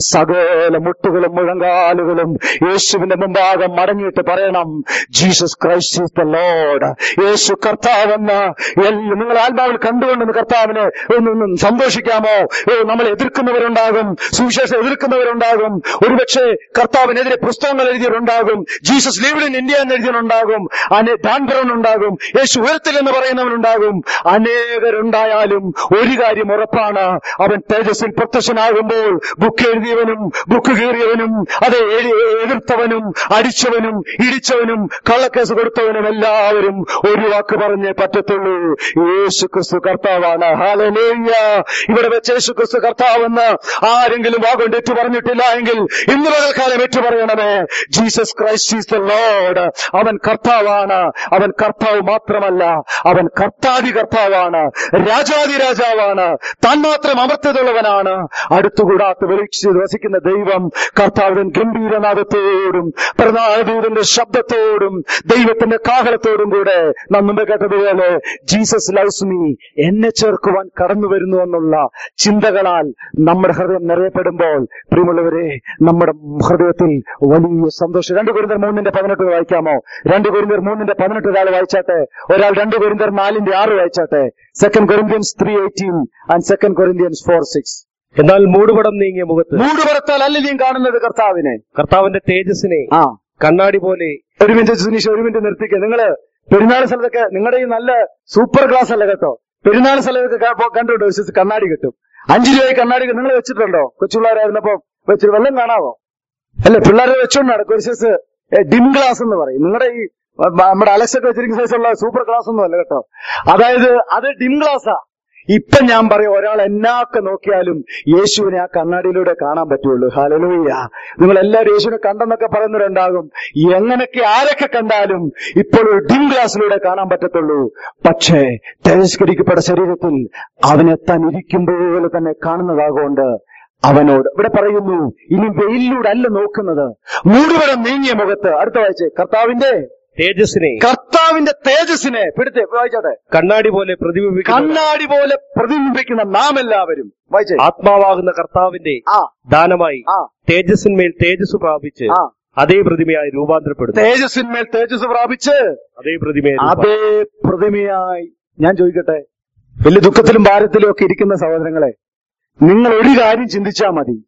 സകല മുട്ടുകളും മുഴങ്കാലുകളും യേശുവിന്റെ മുമ്പാകെ മടങ്ങിയിട്ട് പറയണം Jesus Christ is the Lord യേശു കർത്താവെന്ന് എല്ലാം നിങ്ങൾ ആത്മാവിൽ കണ്ടുകൊണ്ടെന്ന് കർത്താവിനെ ഒന്ന് ഒന്ന് സന്തോഷിക്കാമോ ഓ, നമ്മൾ എതിർക്കുന്നവരുണ്ടാകും സുവിശേഷം എതിർക്കുന്നവരുണ്ടാകും ഒരുപക്ഷെ കർത്താവിനെതിരെ പുസ്തകങ്ങൾ എഴുതിയവരുണ്ടാകും ജീസസ് ലീവ്ഡ് ഇൻ ഇന്ത്യ എന്ന് എഴുതിയവരുണ്ടാകും അനെ ഡാൻ ബ്രൗൺ ഉണ്ടാകും യേശു ഉയർത്തില്ലെന്ന് പറയുന്നവനുണ്ടാകും അനേകരുണ്ടായാലും ഒരു കാര്യം ഉറപ്പാണ് അവൻ തേജസ്സിൽ പ്രത്യക്ഷനാകുമ്പോൾ ബുക്ക് എഴുതിയവനും ബുക്ക് കീറിയവനും അതെ എഴി- എതിർത്തവനും അടിച്ചവനും ഇടിച്ചവനും കള്ളക്കേസ് കൊടുത്തവനും എല്ലാവരും ഒരു വാക്ക് പറഞ്ഞേ പറ്റത്തുള്ളൂ യേശു ക്രിസ്തു കർത്താവാണ് ഹാലലേയ ഇവിടെ വെച്ച് യേശു ക്രിസ്തു കർത്താവെന്ന് ആരെങ്കിലും വാഗൊണ്ട് ഏറ്റു പറഞ്ഞിട്ടില്ല എങ്കിൽ ഇന്ന് പകൽക്കാലം ഏറ്റു പറയണമേ Jesus Christ is the Lord അവൻ കർത്താവാണ് അവൻ കർത്താവ് മാത്രമല്ല അവൻ കർത്താതി കർത്താവാണ് രാജാതി രാജാവാണ് താൻ മാത്രം അമർത്തതുള്ളവനാണ് അടുത്തുകൂടാത്ത വെളിച്ച് വസിക്കുന്ന ദൈവം കർത്താവിൻ ഗംഭീരനാഥത്തോടും പ്രധാനദൂതന്റെ ശബ്ദത്തോടും ദൈവത്തിന്റെ കാഹളത്തോടും കൂടെ നാം മുമ്പ് കേട്ടതുപോലെ ജീസസ് ലവ്സ് മീ എന്നെ ചേർക്കുവാൻ കടന്നു വരുന്നു എന്നുള്ള ചിന്തകളാൽ നമ്മുടെ ഹൃദയം നിറയപ്പെടുമ്പോൾ പ്രിയമുള്ളവരെ നമ്മുടെ ഹൃദയത്തിൽ വലിയ സന്തോഷം രണ്ട് കുരിന്തർ മൂന്നിന്റെ പതിനെട്ട് വായിക്കാമോ രണ്ട് കുരിന്തർ മൂന്നിന്റെ പതിനെട്ട് ഒരാൾ വായിച്ചാട്ടെ ഒരാൾ രണ്ട് കുരിന്തർ നാലിന്റെ ആറ് വായിച്ചാട്ടെ second Corinthians three eighteen and second Corinthians four six എന്നാൽ മൂടുപടം നീങ്ങിയ മുഖത്ത് മൂടുപുറത്താൽ അല്ലല്ലേയും കാണുന്നത് കർത്താവിനെ കർത്താവിന്റെ തേജസ്സിനെ ആ കണ്ണാടി പോലെ ഒരു മിനിറ്റ് സുനീഷ് ഒരു മിനിറ്റ് നിർത്തിക്കുക നിങ്ങള് പെരുന്നാൾ സ്ഥലത്തൊക്കെ നിങ്ങളുടെ ഈ നല്ല സൂപ്പർ ക്ലാസ് അല്ല കേട്ടോ പെരുന്നാൾ സ്ഥലത്തൊക്കെ ക- പോ- കണ്ടിട്ടുണ്ടോ വിശ്വസിച്ച് കണ്ണാടി കിട്ടും അഞ്ചു രൂപ കണ്ണാടി നിങ്ങൾ വെച്ചിട്ടുണ്ടോ കൊച്ചുപിള്ളേരായിരുന്നപ്പോ വെച്ചിട്ട് വെള്ളം കാണാവോ അല്ലെ പിള്ളേരെ വെച്ചോണ്ട് നടക്കും ഒരു സൈസ് ഡിം ഗ്ലാസ് എന്ന് പറയും നിങ്ങളുടെ ഈ മ- നമ്മുടെ അലക്സ് ഒക്കെ വെച്ചിരിക്കുന്ന സൈസുള്ള സൂപ്പർ ക്ലാസ് ഒന്നും അല്ല കേട്ടോ അതായത് അത് ഡിം ഗ്ലാസ്സാ ഇപ്പൊ ഞാൻ പറയും ഒരാൾ എന്നാക്കെ നോക്കിയാലും യേശുവിനെ ആ കണ്ണാടിയിലൂടെ കാണാൻ പറ്റുള്ളൂ ഹാലലൂയ നിങ്ങൾ എല്ലാവരും യേശുവിനെ കണ്ടെന്നൊക്കെ പറയുന്നവരുണ്ടാകും എങ്ങനെയൊക്കെ ആരൊക്കെ കണ്ടാലും ഇപ്പോൾ ഒരു ഡിം ഗ്ലാസ്സിലൂടെ കാണാൻ പറ്റത്തുള്ളൂ പക്ഷേ തേജസ്കരിക്കപ്പെട്ട ശരീരത്തിൽ അവനെത്താൻ ഇരിക്കുമ്പോൾ തന്നെ കാണുന്നതാകൊണ്ട് അവനോട് ഇവിടെ പറയുന്നു ഇനി വെയിലിലൂടെ അല്ല നോക്കുന്നത് മൂടുപടം നീങ്ങിയ മുഖത്ത് അടുത്ത വായിച്ചേ കർത്താവിന്റെ തേജസ്സിനെ കർത്താവിന്റെ തേജസ്സിനെ പിടുത്തേ വായിച്ചാട്ടെ കണ്ണാടി പോലെ പ്രതിബിംബിക്കുന്ന കണ്ണാടി പോലെ പ്രതിബിംബിക്കുന്ന നാം എല്ലാവരും വായിച്ചേ ആത്മാവാകുന്ന കർത്താവിന്റെ ആ ദാനമായി ആ തേജസ്സിന്മേൽ തേജസ് പ്രാപിച്ച് ആ അതേ പ്രതിമയായി രൂപാന്തരപ്പെടുന്നു തേജസ്സിന്മേൽ തേജസ് പ്രാപിച്ച് അതേ പ്രതിമയായി രൂപാ- അതേ പ്രതിമയായി ഞാൻ ചോദിക്കട്ടെ വലിയ ദുഃഖത്തിലും ഭാരത്തിലും ഒക്കെ ഇരിക്കുന്ന സഹോദരങ്ങളെ നിങ്ങൾ ഒരു കാര്യം ചിന്തിച്ചാൽ മതി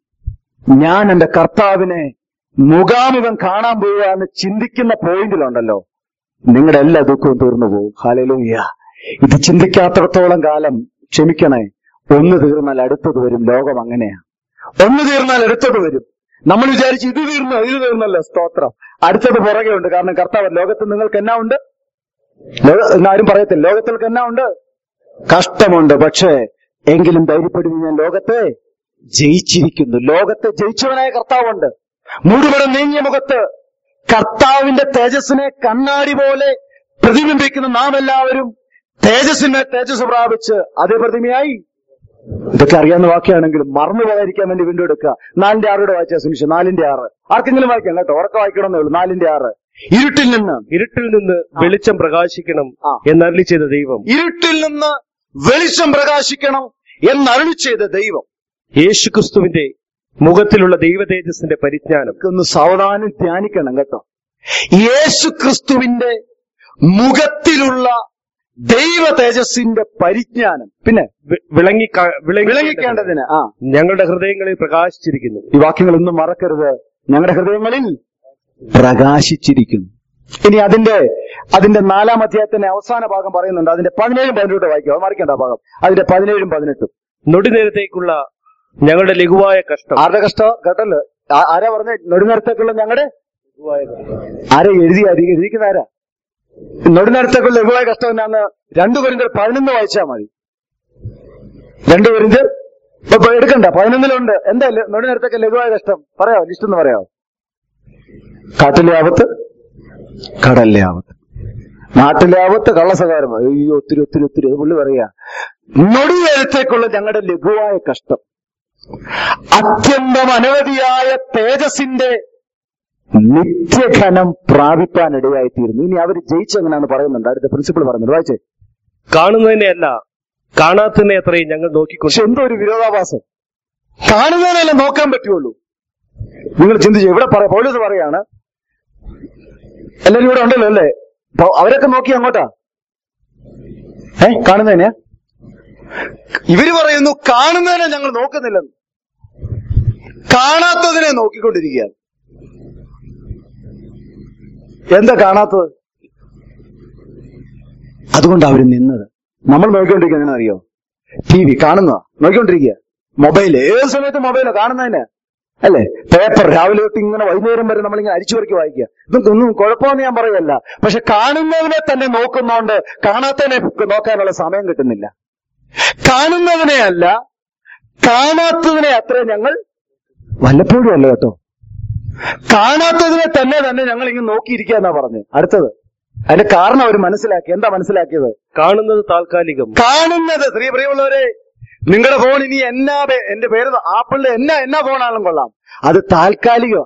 ഞാൻ എന്റെ കർത്താവിനെ മുഖാമുഖം കാണാൻ പോവുകയെന്ന് ചിന്തിക്കുന്ന പോയിന്റിലുണ്ടല്ലോ നിങ്ങളുടെ എല്ലാ ദുഃഖവും തീർന്നു പോകും ഹാലലൂയ്യ ഇത് ചിന്തിക്കാത്തടത്തോളം കാലം ക്ഷമിക്കണേ ഒന്ന് തീർന്നാൽ അടുത്തത് വരും ലോകം അങ്ങനെയാ ഒന്ന് തീർന്നാൽ അടുത്തത് വരും നമ്മൾ വിചാരിച്ച് ഇത് തീർന്നു ഇത് തീർന്നല്ലോ സ്തോത്രം അടുത്തത് പുറകെ ഉണ്ട് കാരണം കർത്താവ് ലോകത്ത് നിങ്ങൾക്ക് എന്നാ ഉണ്ട് ലോക- എന്നാരും പറയത്തില്ല ലോകത്തിൽ എന്നാ ഉണ്ട് കഷ്ടമുണ്ട് പക്ഷേ എങ്കിലും ധൈര്യപ്പെടുന്ന ഞാൻ ലോകത്തെ ജയിച്ചിരിക്കുന്നു ലോകത്തെ ജയിച്ചവനായ കർത്താവുണ്ട് മൂടുപടം നീങ്ങിയ മുഖത്ത് കർത്താവിന്റെ തേജസ്സിനെ കണ്ണാടി പോലെ പ്രതിബിംബിക്കുന്ന നാം എല്ലാവരും തേജസ്സിനെ തേജസ് പ്രാപിച്ച് അതേ പ്രതിമയായി ഇതൊക്കെ അറിയാവുന്ന വാക്യാണെങ്കിലും മറന്നു പോകാതിരിക്കാൻ വേണ്ടി വീണ്ടും എടുക്കുക നാലിന്റെ ആറോടെ വായിച്ച സുനിഷ നാലിന്റെ ആറ് ആർക്കെങ്കിലും വായിക്കാം കേട്ടോ ഉറക്ക വായിക്കണമെന്നേ ഉള്ളൂ നാലിന്റെ ആറ് ഇരുട്ടിൽ നിന്ന് ഇരുട്ടിൽ നിന്ന് വെളിച്ചം പ്രകാശിക്കണം ആ. എന്നരളി ചെയ്ത ദൈവം ഇരുട്ടിൽ നിന്ന് വെളിച്ചം പ്രകാശിക്കണം എന്നരുളി ചെയ്ത ദൈവം യേശുക്രിസ്തുവിന്റെ മുഖത്തിലുള്ള ദൈവ തേജസ്സിന്റെ പരിജ്ഞാനം ഒന്ന് സാവധാനം ധ്യാനിക്കണം കേട്ടോ യേശു ക്രിസ്തുവിന്റെ മുഖത്തിലുള്ള ദൈവ തേജസ്സിന്റെ പരിജ്ഞാനം പിന്നെ വി- വിളങ്ങി കാ- വിളങ്ങിക്കേണ്ടതിന് ആ ഞങ്ങളുടെ ഹൃദയങ്ങളിൽ പ്രകാശിച്ചിരിക്കുന്നു ഈ വാക്യങ്ങളൊന്നും മറക്കരുത് ഞങ്ങളുടെ ഹൃദയങ്ങളിൽ പ്രകാശിച്ചിരിക്കുന്നു ഇനി അതിന്റെ അതിന്റെ നാലാം അധ്യായത്തിന്റെ അവസാന ഭാഗം പറയുന്നുണ്ട് അതിന്റെ പതിനേഴും പതിനെട്ടും വായിക്കും അത് മറിക്കേണ്ട ആ ഭാഗം അതിന്റെ പതിനേഴും പതിനെട്ടും നൊടിനേരത്തേക്കുള്ള ഞങ്ങളുടെ ലഘുവായ കഷ്ടം ആരുടെ കഷ്ടം കേട്ടല്ലോ ആ- ആരാ പറഞ്ഞ നെടുനേരത്തേക്കുള്ള ഞങ്ങളുടെ ആരെ എഴുതി അരി- എഴുതിക്കുന്ന ആരാ നെടുനേരത്തേക്കുള്ള ലഘുവായ കഷ്ടം എന്നാന്ന് രണ്ടു പേരിന്റെ പതിനൊന്ന് വായിച്ചാൽ മതി രണ്ടു പേരിന്റെ എടുക്കണ്ട പതിനൊന്നിലുണ്ട് എന്താ ല- നെടുനേരത്തേക്ക് ലഘുവായ കഷ്ടം പറയാവോ ലിസ്റ്റ് ഒന്ന് പറയാവോ കാട്ടിലെ ആപത്ത് കടലിലെ ആപത്ത് നാട്ടിലെ ആപത്ത് കള്ളസകാരം അയ്യോ ഒത്തിരി ഒത്തിരി ഒത്തിരി അത് പുള്ളി പറയാ നൊടിനേരത്തേക്കുള്ള ഞങ്ങളുടെ ലഘുവായ കഷ്ടം അത്യന്തം അനവധിയായ തേജസിന്റെ നിത്യഘനം പ്രാപിപ്പാനിടയായിത്തീരുന്നു ഇനി അവർ ജയിച്ചെങ്ങനെയാണ് പറയുന്നുണ്ട് അടുത്ത പ്രിൻസിപ്പിൾ പറയുന്നുണ്ട് വായിച്ചേ കാണുന്നതിനെ അല്ല കാണാത്തതിനെ അത്രയും ഞങ്ങൾ നോക്കിക്കൊണ്ട് പക്ഷെ എന്തോ ഒരു വിരോധാഭാസം കാണുന്നതിനല്ലേ നോക്കാൻ പറ്റുള്ളൂ നിങ്ങൾ ചിന്തിച്ചു ഇവിടെ പറ പോലീസ് പറയാണ് എല്ലാരും ഇവിടെ ഉണ്ടല്ലോ അല്ലേ അപ്പൊ അവരൊക്കെ നോക്കി അങ്ങോട്ടാ ഏ കാണുന്നതിനെ ഇവര് പറയുന്നു കാണുന്നതിനെ ഞങ്ങൾ നോക്കുന്നില്ലെന്ന് കാണാത്തതിനെ നോക്കിക്കൊണ്ടിരിക്കുകയാണ് എന്താ കാണാത്തത് അതുകൊണ്ട് അവർ നിന്നത് നമ്മൾ നോക്കിക്കൊണ്ടിരിക്കുന്നത് അറിയോ ടി വി കാണുന്ന നോക്കിക്കൊണ്ടിരിക്കുക മൊബൈൽ ഏത് സമയത്ത് മൊബൈലോ കാണുന്നതിന് അല്ലേ പേപ്പർ രാവിലെ തൊട്ട് ഇങ്ങനെ വൈകുന്നേരം വരെ നമ്മളിങ്ങനെ അരിച്ചു പെറുക്കി വായിക്കുക ഇതൊന്നും ഒന്നും കുഴപ്പമെന്ന് ഞാൻ പറയല്ല പക്ഷെ കാണുന്നതിനെ തന്നെ നോക്കുന്നോണ്ട് കാണാത്തതിനെ നോക്കാനുള്ള സമയം കിട്ടുന്നില്ല കാണുന്നതിനെ അല്ല കാണാത്തതിനെ അത്ര ഞങ്ങൾ വല്ലപ്പോഴും അല്ല കേട്ടോ കാണാത്തതിനെ തന്നെ തന്നെ ഞങ്ങൾ ഇങ്ങനെ നോക്കിയിരിക്കുക എന്നാ പറഞ്ഞത് അടുത്തത് അതിന്റെ കാരണം അവർ മനസ്സിലാക്കി എന്താ മനസ്സിലാക്കിയത് കാണുന്നത് താൽക്കാലികം കാണുന്നത് സ്ത്രീ പ്രിയമുള്ളവരെ നിങ്ങളുടെ ഫോൺ ഇനി എന്നാ പേ- എന്റെ പേര് ആപ്പിളിന്റെ എന്നാ എന്നാ ഫോണാണെങ്കിലും കൊള്ളാം അത് താൽക്കാലികം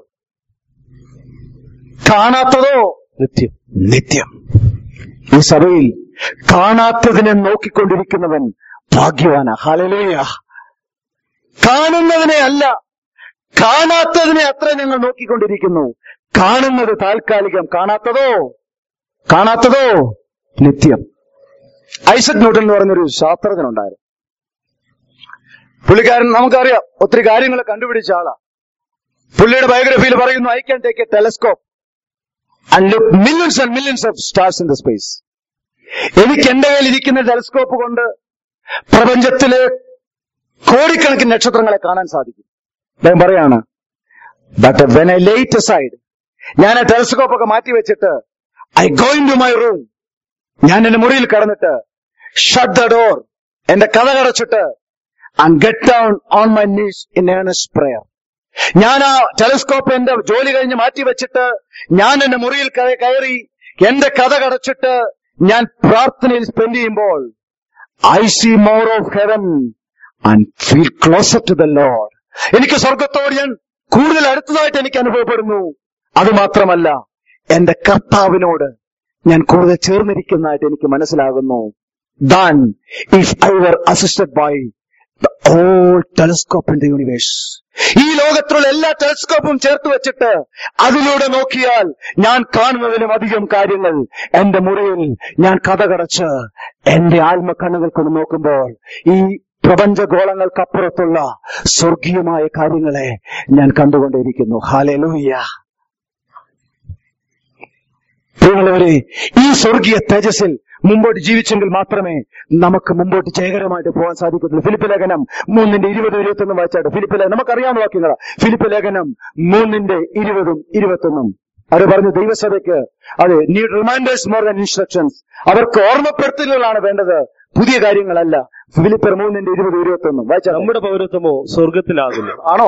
കാണാത്തതോ നിത്യം നിത്യം ഈ സഭയിൽ കാണാത്തതിനെ നോക്കിക്കൊണ്ടിരിക്കുന്നവൻ ഭാഗ്യവാന ഹലലൂയ കാണുന്നതിനെ അല്ല കാണാത്തതിനെ അത്ര ഞങ്ങൾ നോക്കിക്കൊണ്ടിരിക്കുന്നു കാണുന്നത് താൽക്കാലികം കാണാത്തതോ കാണാത്തതോ നിത്യം ഐസക് ന്യൂട്ടൻ എന്ന് പറഞ്ഞൊരു ശാസ്ത്രജ്ഞനുണ്ടായിരുന്നു പുള്ളിക്കാരൻ നമുക്കറിയാം ഒത്തിരി കാര്യങ്ങൾ കണ്ടുപിടിച്ച ആളാ പുള്ളിയുടെ ബയോഗ്രഫിയിൽ പറയുന്നു I can take a telescope and look millions and millions of stars in the space എനിക്ക് എന്റെ കയ്യിൽ ഇരിക്കുന്ന ടെലസ്കോപ്പ് കൊണ്ട് പ്രപഞ്ചത്തിലെ കോടിക്കണക്കിന് നക്ഷത്രങ്ങളെ കാണാൻ സാധിക്കും അദ്ദേഹം പറയാണ് but when I laid aside ഞാൻ ആ ടെലസ്കോപ്പ് ഒക്കെ മാറ്റി വെച്ചിട്ട് I go into my room ഞാൻ എന്റെ മുറിയിൽ കടന്നിട്ട് ഷട്ട് ദ ഡോർ എന്റെ കഥ കടച്ചിട്ട് and get down on my knees in earnest prayer ഞാൻ ആ ടെലസ്കോപ്പ് എന്റെ ജോലി കഴിഞ്ഞ് മാറ്റി വെച്ചിട്ട് ഞാൻ എന്റെ മുറിയിൽ കയ- കയറി എന്റെ കഥ കടച്ചിട്ട് ഞാൻ പ്രാർത്ഥനയിൽ സ്പെൻഡ് ചെയ്യുമ്പോൾ I see more of heaven and feel closer to the Lord എനിക്ക് സ്വർഗത്തോട് ഞാൻ കൂടുതൽ അടുത്തതായിട്ട് എനിക്ക് അനുഭവപ്പെടുന്നു അത് മാത്രമല്ല എന്റെ കർത്താവിനോട് ഞാൻ കൂടുതൽ ചേർന്നിരിക്കുന്നതായിട്ട് എനിക്ക് മനസ്സിലാകുന്നു than if I were assisted by the all telescope in the universe ഈ ലോകത്തിലുള്ള എല്ലാ ടെലസ്കോപ്പും ചേർത്ത് വെച്ചിട്ട് അതിലൂടെ നോക്കിയാൽ ഞാൻ കാണുന്നതിലും അധികം കാര്യങ്ങൾ എന്റെ മുറിയിൽ ഞാൻ കഥ കടച്ച് എന്റെ ആത്മക്കണ്ണുകൾ കൊണ്ട് നോക്കുമ്പോൾ ഈ പ്രപഞ്ചഗോളങ്ങൾക്കപ്പുറത്തുള്ള സ്വർഗീയമായ കാര്യങ്ങളെ ഞാൻ കണ്ടുകൊണ്ടേയിരിക്കുന്നു ഹാലലൂയ്യ പ്രിയമുള്ളവരെ ഈ സ്വർഗീയ തേജസ്സിൽ മുമ്പോട്ട് ജീവിച്ചെങ്കിൽ മാത്രമേ നമുക്ക് മുമ്പോട്ട് ജയകരമായിട്ട് പോകാൻ സാധിക്കത്തുള്ളൂ ഫിലിപ്പ് ലേഖനം മൂന്നിന്റെ ഇരുപതും ഇരുപത്തൊന്നും വായിച്ചാട്ട് ഫിലിപ്പ് ലേഖനം നമുക്കറിയാവുന്ന വാക്യങ്ങളാ ഫിലിപ്പ് ലേഖനം മൂന്നിന്റെ ഇരുപതും ഇരുപത്തൊന്നും അവർ പറഞ്ഞു ദൈവസഭയ്ക്ക് അതെ need reminders more than instructions അവർക്ക് ഓർമ്മപ്പെടുത്തലുകളാണ് വേണ്ടത് പുതിയ കാര്യങ്ങളല്ല ഫിലിപ്പർ മൂന്നിന്റെ ഇരുപത് ഇരുപത്തൊന്നും വായിച്ചാൽ നമ്മുടെ പൗരത്വമോ സ്വർഗത്തിലാകുന്നു ആണോ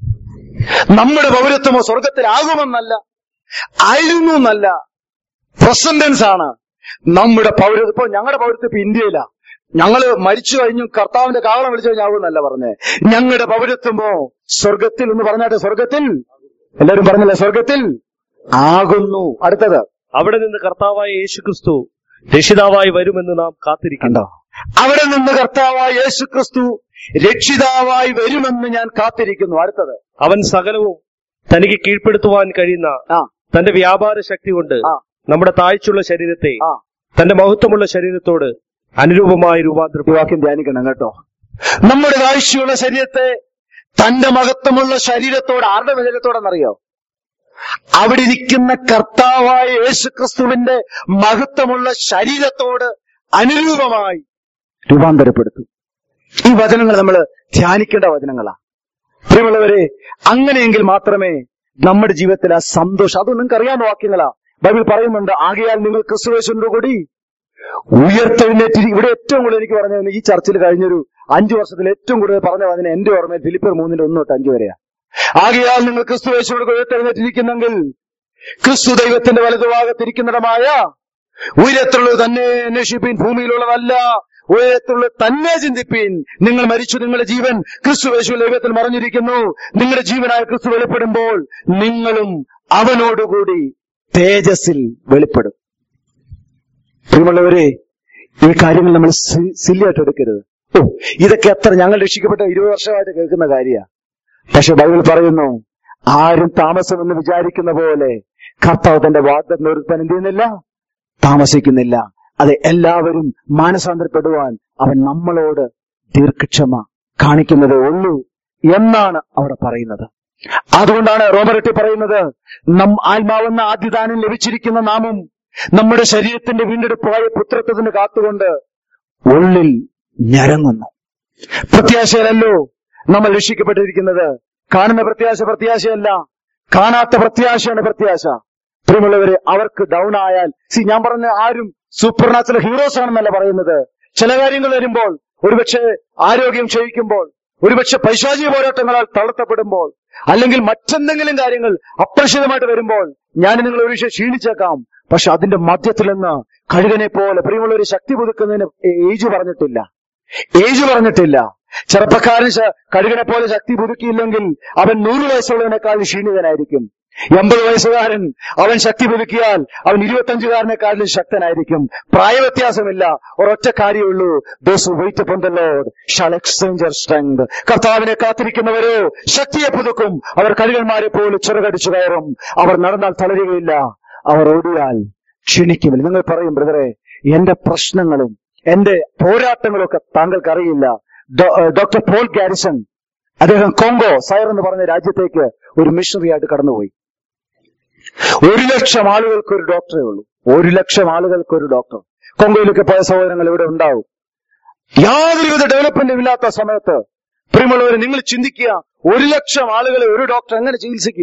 നമ്മുടെ പൗരത്വമോ സ്വർഗത്തിലാകുമെന്നല്ല ആയിരുന്നു എന്നല്ല പ്രസന്റൻസ് ആണ് നമ്മുടെ പൗരത്വം ഇപ്പൊ ഞങ്ങളുടെ പൗരത്വം ഇപ്പൊ ഇന്ത്യയിലാ ഞങ്ങള് മരിച്ചു കഴിഞ്ഞു കർത്താവിന്റെ കാവളം വിളിച്ചു കഴിഞ്ഞാവുന്നല്ല പറഞ്ഞേ ഞങ്ങളുടെ പൗരത്വമോ സ്വർഗത്തിൽ എന്ന് പറഞ്ഞാട്ടെ സ്വർഗത്തിൽ എല്ലാരും പറഞ്ഞില്ലേ സ്വർഗത്തിൽ ആകുന്നു അടുത്തത് അവിടെ നിന്ന് കർത്താവായ യേശുക്രിസ്തു രക്ഷിതാവായി വരുമെന്ന് നാം കാത്തിരിക്കുന്നു കണ്ടോ അവിടെ നിന്ന് കർത്താവായ യേശു ക്രിസ്തു രക്ഷിതാവായി വരുമെന്ന് ഞാൻ കാത്തിരിക്കുന്നു അടുത്തത് അവൻ സകലവും തനിക്ക് കീഴ്പ്പെടുത്തുവാൻ കഴിയുന്ന ആ തന്റെ വ്യാപാര ശക്തി കൊണ്ട് ആ. നമ്മുടെ താഴ്ചയുള്ള ശരീരത്തെ ആ തന്റെ മഹത്വമുള്ള ശരീരത്തോട് അനുരൂപമായി ഈ രൂപാന്തരപ്പെടും വാക്യം ധ്യാനിക്കണം കേട്ടോ നമ്മുടെ കാഴ്ചയുള്ള ശരീരത്തെ തന്റെ മഹത്വമുള്ള ശരീരത്തോട് ആരുടെ ശരീരത്തോടെന്നറിയോ അവിടെ ഇരിക്കുന്ന കർത്താവായ യേശുക്രിസ്തുവിന്റെ മഹത്വമുള്ള ശരീരത്തോട് അനുരൂപമായി രൂപാന്തരപ്പെടുത്തും ഈ വചനങ്ങൾ നമ്മൾ ധ്യാനിക്കേണ്ട വചനങ്ങളാ പ്രിയമുള്ളവരെ അങ്ങനെയെങ്കിൽ മാത്രമേ നമ്മുടെ ജീവിതത്തിൽ ആ സന്തോഷം അത് നിങ്ങൾക്ക് അറിയാവുന്ന വാക്യങ്ങളാ ബൈബിൾ പറയുന്നുണ്ട് ആകയാൽ നിങ്ങൾ ക്രിസ്തുവേശന്റെ കൂടി ഉയർത്തെഴുന്നേറ്റ് ഇവിടെ ഏറ്റവും കൂടുതൽ എനിക്ക് പറഞ്ഞു ഈ ചർച്ചിൽ കഴിഞ്ഞൊരു അഞ്ചു വർഷത്തിൽ ഏറ്റവും കൂടുതൽ പറഞ്ഞ വചനം എന്റെ ഓർമ്മയിൽ ഫിലിപ്പർ മൂന്നിന്റെ ഒന്ന് തൊട്ട് അഞ്ചു വരെയാ ആകയാൽ നിങ്ങൾ ക്രിസ്തുവേശനോട് ഉയർത്തെഴുന്നേറ്റിരിക്കുന്നെങ്കിൽ ക്രിസ്തു ദൈവത്തിന്റെ വലതുഭാഗത്തിരിക്കുന്നിടമായ ഉയരത്തുള്ളത് തന്നെ അന്വേഷിപ്പീൻ ഭൂമിയിലുള്ളതല്ല ഉയരത്തുള്ളത് തന്നെ ചിന്തിപ്പീൻ നിങ്ങൾ മരിച്ചു നിങ്ങളുടെ ജീവൻ ക്രിസ്തുവേശു ദൈവത്തിൽ മറഞ്ഞിരിക്കുന്നു നിങ്ങളുടെ ജീവനായ ക്രിസ്തു വെളിപ്പെടുമ്പോൾ നിങ്ങളും അവനോടുകൂടി തേജസ്സിൽ വെളിപ്പെടും പ്രിയമുള്ളവരെ ഈ കാര്യങ്ങൾ നമ്മൾ സി- സില്ലിയായിട്ട് എടുക്കരുത് ഓ ഇതൊക്കെ എത്ര ഞങ്ങൾ രക്ഷിക്കപ്പെട്ട ഇരുപത് വർഷമായിട്ട് കേൾക്കുന്ന കാര്യ പക്ഷെ ബൈബിൾ പറയുന്നു ആരും താമസമെന്ന് വിചാരിക്കുന്ന പോലെ കർത്താവ് തന്റെ വാഗ്ദത്തം നിർത്താൻ എന്ത് ചെയ്യുന്നില്ല താമസിക്കുന്നില്ല അതെ എല്ലാവരും മാനസാന്തരപ്പെടുവാൻ അവൻ നമ്മളോട് ദീർഘക്ഷമ കാണിക്കുന്നതേ ഉള്ളൂ എന്നാണ് അവിടെ പറയുന്നത് അതുകൊണ്ടാണ് റോമറട്ടി പറയുന്നത് നം ആത്മാവെന്ന ആദ്യദാനം ലഭിച്ചിരിക്കുന്ന നാമും നമ്മുടെ ശരീരത്തിന്റെ വീണ്ടെടുപ്പായ പുത്രത്വത്തിന് കാത്തുകൊണ്ട് ഉള്ളിൽ ഞരങ്ങുന്നു പ്രത്യാശയിലല്ലോ നമ്മൾ രക്ഷിക്കപ്പെട്ടിരിക്കുന്നത് കാണുന്ന പ്രത്യാശ പ്രത്യാശയല്ല കാണാത്ത പ്രത്യാശയാണ് പ്രത്യാശ പ്രിയമുള്ളവരെ അവർക്ക് ഡൗൺ ആയാൽ സി ഞാൻ പറഞ്ഞ ആരും സൂപ്പർ നാച്ചുറൽ ഹീറോസ് ആണെന്നല്ല പറയുന്നത് ചില കാര്യങ്ങൾ വരുമ്പോൾ ഒരുപക്ഷെ ആരോഗ്യം ക്ഷയിക്കുമ്പോൾ ഒരുപക്ഷെ പൈശാചിക പോരാട്ടങ്ങളാൽ തളർത്തപ്പെടുമ്പോൾ അല്ലെങ്കിൽ മറ്റെന്തെങ്കിലും കാര്യങ്ങൾ അപ്രശിതമായിട്ട് വരുമ്പോൾ ഞാൻ നിങ്ങൾ ഒരു വിഷയം ക്ഷീണിച്ചേക്കാം പക്ഷെ അതിന്റെ മധ്യത്തിൽ നിന്ന് കഴുകനെ പോലെ പ്രിയമുള്ള ഒരു ശക്തി പുതുക്കുന്നതിന് ഏജ് പറഞ്ഞിട്ടില്ല ഏജ് പറഞ്ഞിട്ടില്ല ചെറുപ്പക്കാരൻ ശ- കഴുകനെ പോലെ ശക്തി പുതുക്കിയില്ലെങ്കിൽ അവൻ നൂറ് വയസ്സുള്ളതിനേക്കാൾ ക്ഷീണിതനായിരിക്കും എൺപത് വയസ്സുകാരൻ അവൻ ശക്തി പുതുക്കിയാൽ അവൻ ഇരുപത്തഞ്ചുകാരനെക്കാളും ശക്തനായിരിക്കും പ്രായവ്യത്യാസമില്ല ഒരൊറ്റ കാര്യമുള്ളൂ those wait upon the Lord shall exchange their strength കർത്താവിനെ കാത്തിരിക്കുന്നവരോ ശക്തിയെ പുതുക്കും അവർ കഴുകന്മാരെ പോലെ ചിറകടിച്ചു കയറും അവർ നടന്നാൽ തളരുകയില്ല അവർ ഓടിയാൽ ക്ഷീണിക്കുമില്ല നിങ്ങൾ പറയും ബ്രദറെ എന്റെ പ്രശ്നങ്ങളും എന്റെ പോരാട്ടങ്ങളും ഒക്കെ താങ്കൾക്ക് അറിയില്ല ഡോ- ഏഹ് ഡോക്ടർ പോൾ ഗാരിസൺ അദ്ദേഹം കോങ്കോ സയർ എന്ന് പറഞ്ഞ രാജ്യത്തേക്ക് ഒരു മിഷണറി ആയിട്ട് കടന്നുപോയി ഒരു ലക്ഷം ആളുകൾക്ക് ഒരു ഡോക്ടറേ ഉള്ളൂ ഒരു ലക്ഷം ആളുകൾക്ക് ഒരു ഡോക്ടർ കോങ്കോയിലൊക്കെ പോയ സഹോദരങ്ങൾ ഇവിടെ ഉണ്ടാവും യാതൊരുവിധ ഡെവലപ്മെന്റും ഇല്ലാത്ത സമയത്ത് പ്രിയമുള്ളവർ നിങ്ങൾ ചിന്തിക്കുക ഒരു ലക്ഷം ആളുകളെ ഒരു ഡോക്ടർ എങ്ങനെ ചികിത്സിക്കും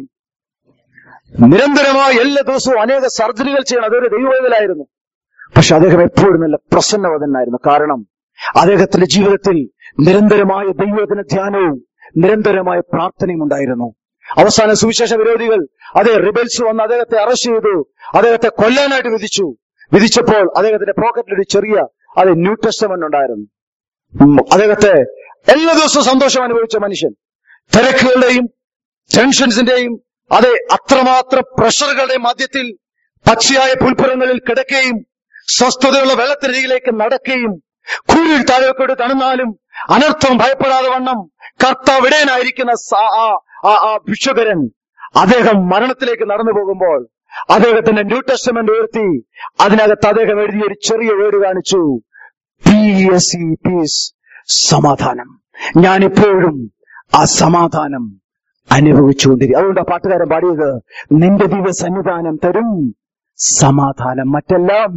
നിരന്തരമായി എല്ലാ ദിവസവും അനേക സർജറികൾ ചെയ്യണം അതൊരു ദൈവവേദലായിരുന്നു പക്ഷെ അദ്ദേഹം എപ്പോഴും നല്ല പ്രസന്നവതനായിരുന്നു കാരണം അദ്ദേഹത്തിന്റെ ജീവിതത്തിൽ നിരന്തരമായ ദൈവദിന ധ്യാനവും നിരന്തരമായ പ്രാർത്ഥനയും ഉണ്ടായിരുന്നു അവസാന സുവിശേഷ വിരോധികൾ അതേ റിബൽസ് വന്ന് അദ്ദേഹത്തെ അറസ്റ്റ് ചെയ്തു അദ്ദേഹത്തെ കൊല്ലാനായിട്ട് വിധിച്ചു വിധിച്ചപ്പോൾ അദ്ദേഹത്തിന്റെ പോക്കറ്റിൽ ഒരു ചെറിയ അതെ ന്യൂ ടെസ്റ്റമെന്റ് ഉണ്ടായിരുന്നു ഉം, അദ്ദേഹത്തെ എല്ലാ ദിവസവും സന്തോഷം അനുഭവിച്ച മനുഷ്യൻ തിരക്കുകളുടെയും ടെൻഷൻസിന്റെയും അതെ അത്രമാത്രം പ്രഷറുകളുടെയും മധ്യത്തിൽ പച്ചയായ പുൽപ്പുറങ്ങളിൽ കിടക്കുകയും സ്വസ്ഥതയുള്ള വെള്ളത്തിനരികിലേക്ക് നടക്കുകയും കൂരിൽ താഴേക്കോട് തണുന്നാലും അനർത്ഥം ഭയപ്പെടാതെ വണ്ണം കർത്താവിടയനായിരിക്കുന്ന സ- ആ- ആ- ആ ഭിക്ഷുകരൻ അദ്ദേഹം മരണത്തിലേക്ക് നടന്നു പോകുമ്പോൾ അദ്ദേഹത്തിന്റെ ന്യൂ ടെസ്റ്റമെന്റ് ഉയർത്തി അതിനകത്ത് അദ്ദേഹം എഴുതിയ ഒരു ചെറിയ വേട് കാണിച്ചു പി എസ് ഇ പീസ് സമാധാനം ഞാനിപ്പോഴും ആ സമാധാനം അനുഭവിച്ചുകൊണ്ടിരിക്കും അതുകൊണ്ട് ആ പാട്ടുകാരൻ പാടിയത് നിന്റെ ദിവ്യ സന്നിധാനം തരും സമാധാനം മറ്റെല്ലാം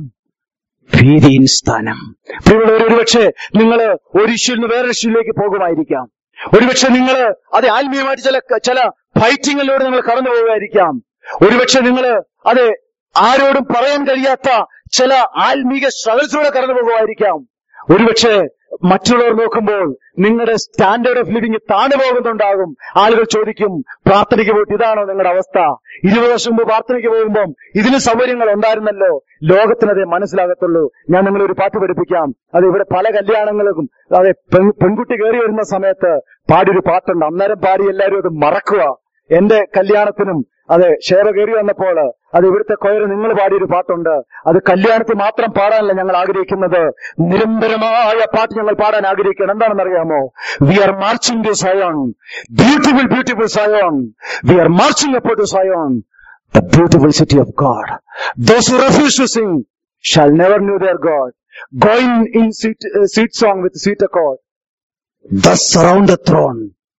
ഭീതിയിൻ സ്ഥാനം പ്രിയമുള്ളവർ ഒരുപക്ഷെ നിങ്ങൾ ഒരു ഇഷ്യൂൽ നിന്ന് വേറെ ഇഷ്യൂലേക്ക് പോകുമായിരിക്കാം ഒരുപക്ഷെ നിങ്ങൾ അത് ആത്മീയമായിട്ട് ചില ചില ഫൈറ്റിങ്ങിലൂടെ നിങ്ങൾ കടന്നു പോകുമായിരിക്കാം ഒരുപക്ഷെ നിങ്ങൾ അത് ആരോടും പറയാൻ കഴിയാത്ത ചില ആത്മീക സ്ട്രഗിൾസിലൂടെ കടന്നു പോകുമായിരിക്കാം ഒരുപക്ഷെ മറ്റുള്ളവർ നോക്കുമ്പോൾ നിങ്ങളുടെ സ്റ്റാൻഡേർഡ് ഓഫ് ലിവിംഗ് താണു പോകുന്നുണ്ടാകും ആളുകൾ ചോദിക്കും പ്രാർത്ഥനയ്ക്ക് പോയിട്ട് ഇതാണോ നിങ്ങളുടെ അവസ്ഥ ഇരുപത് വർഷം മുമ്പ് പ്രാർത്ഥനയ്ക്ക് പോകുമ്പോൾ ഇതിന് സൗകര്യങ്ങൾ ഉണ്ടായിരുന്നല്ലോ ലോകത്തിനതേ മനസ്സിലാകത്തുള്ളൂ ഞാൻ നിങ്ങളെ ഒരു പാട്ട് പഠിപ്പിക്കാം അത് ഇവിടെ പല കല്യാണങ്ങൾക്കും അതെ പെൺ- പെൺകുട്ടി കയറി വരുന്ന സമയത്ത് പാടിയൊരു പാട്ടുണ്ട് അന്നേരം പാടി എല്ലാവരും അത് മറക്കുക എന്റെ കല്യാണത്തിനും അതെ ഷേറ കയറി വന്നപ്പോൾ അത് ഇവിടുത്തെ കൊയർ നിങ്ങൾ പാടിയൊരു പാട്ടുണ്ട് അത് കല്യാണത്തിൽ മാത്രം പാടാനല്ല ഞങ്ങൾ ആഗ്രഹിക്കുന്നത് നിരന്തരമായ പാട്ട് ഞങ്ങൾ പാടാൻ ആഗ്രഹിക്കണം എന്താണെന്നറിയാമോ we are marching to Zion beautiful beautiful Zion we are marching അപ്പോ to Zion the beautiful city of God those who refuse to sing shall never knew our God going in sweet song with sweet accord thus surround the throne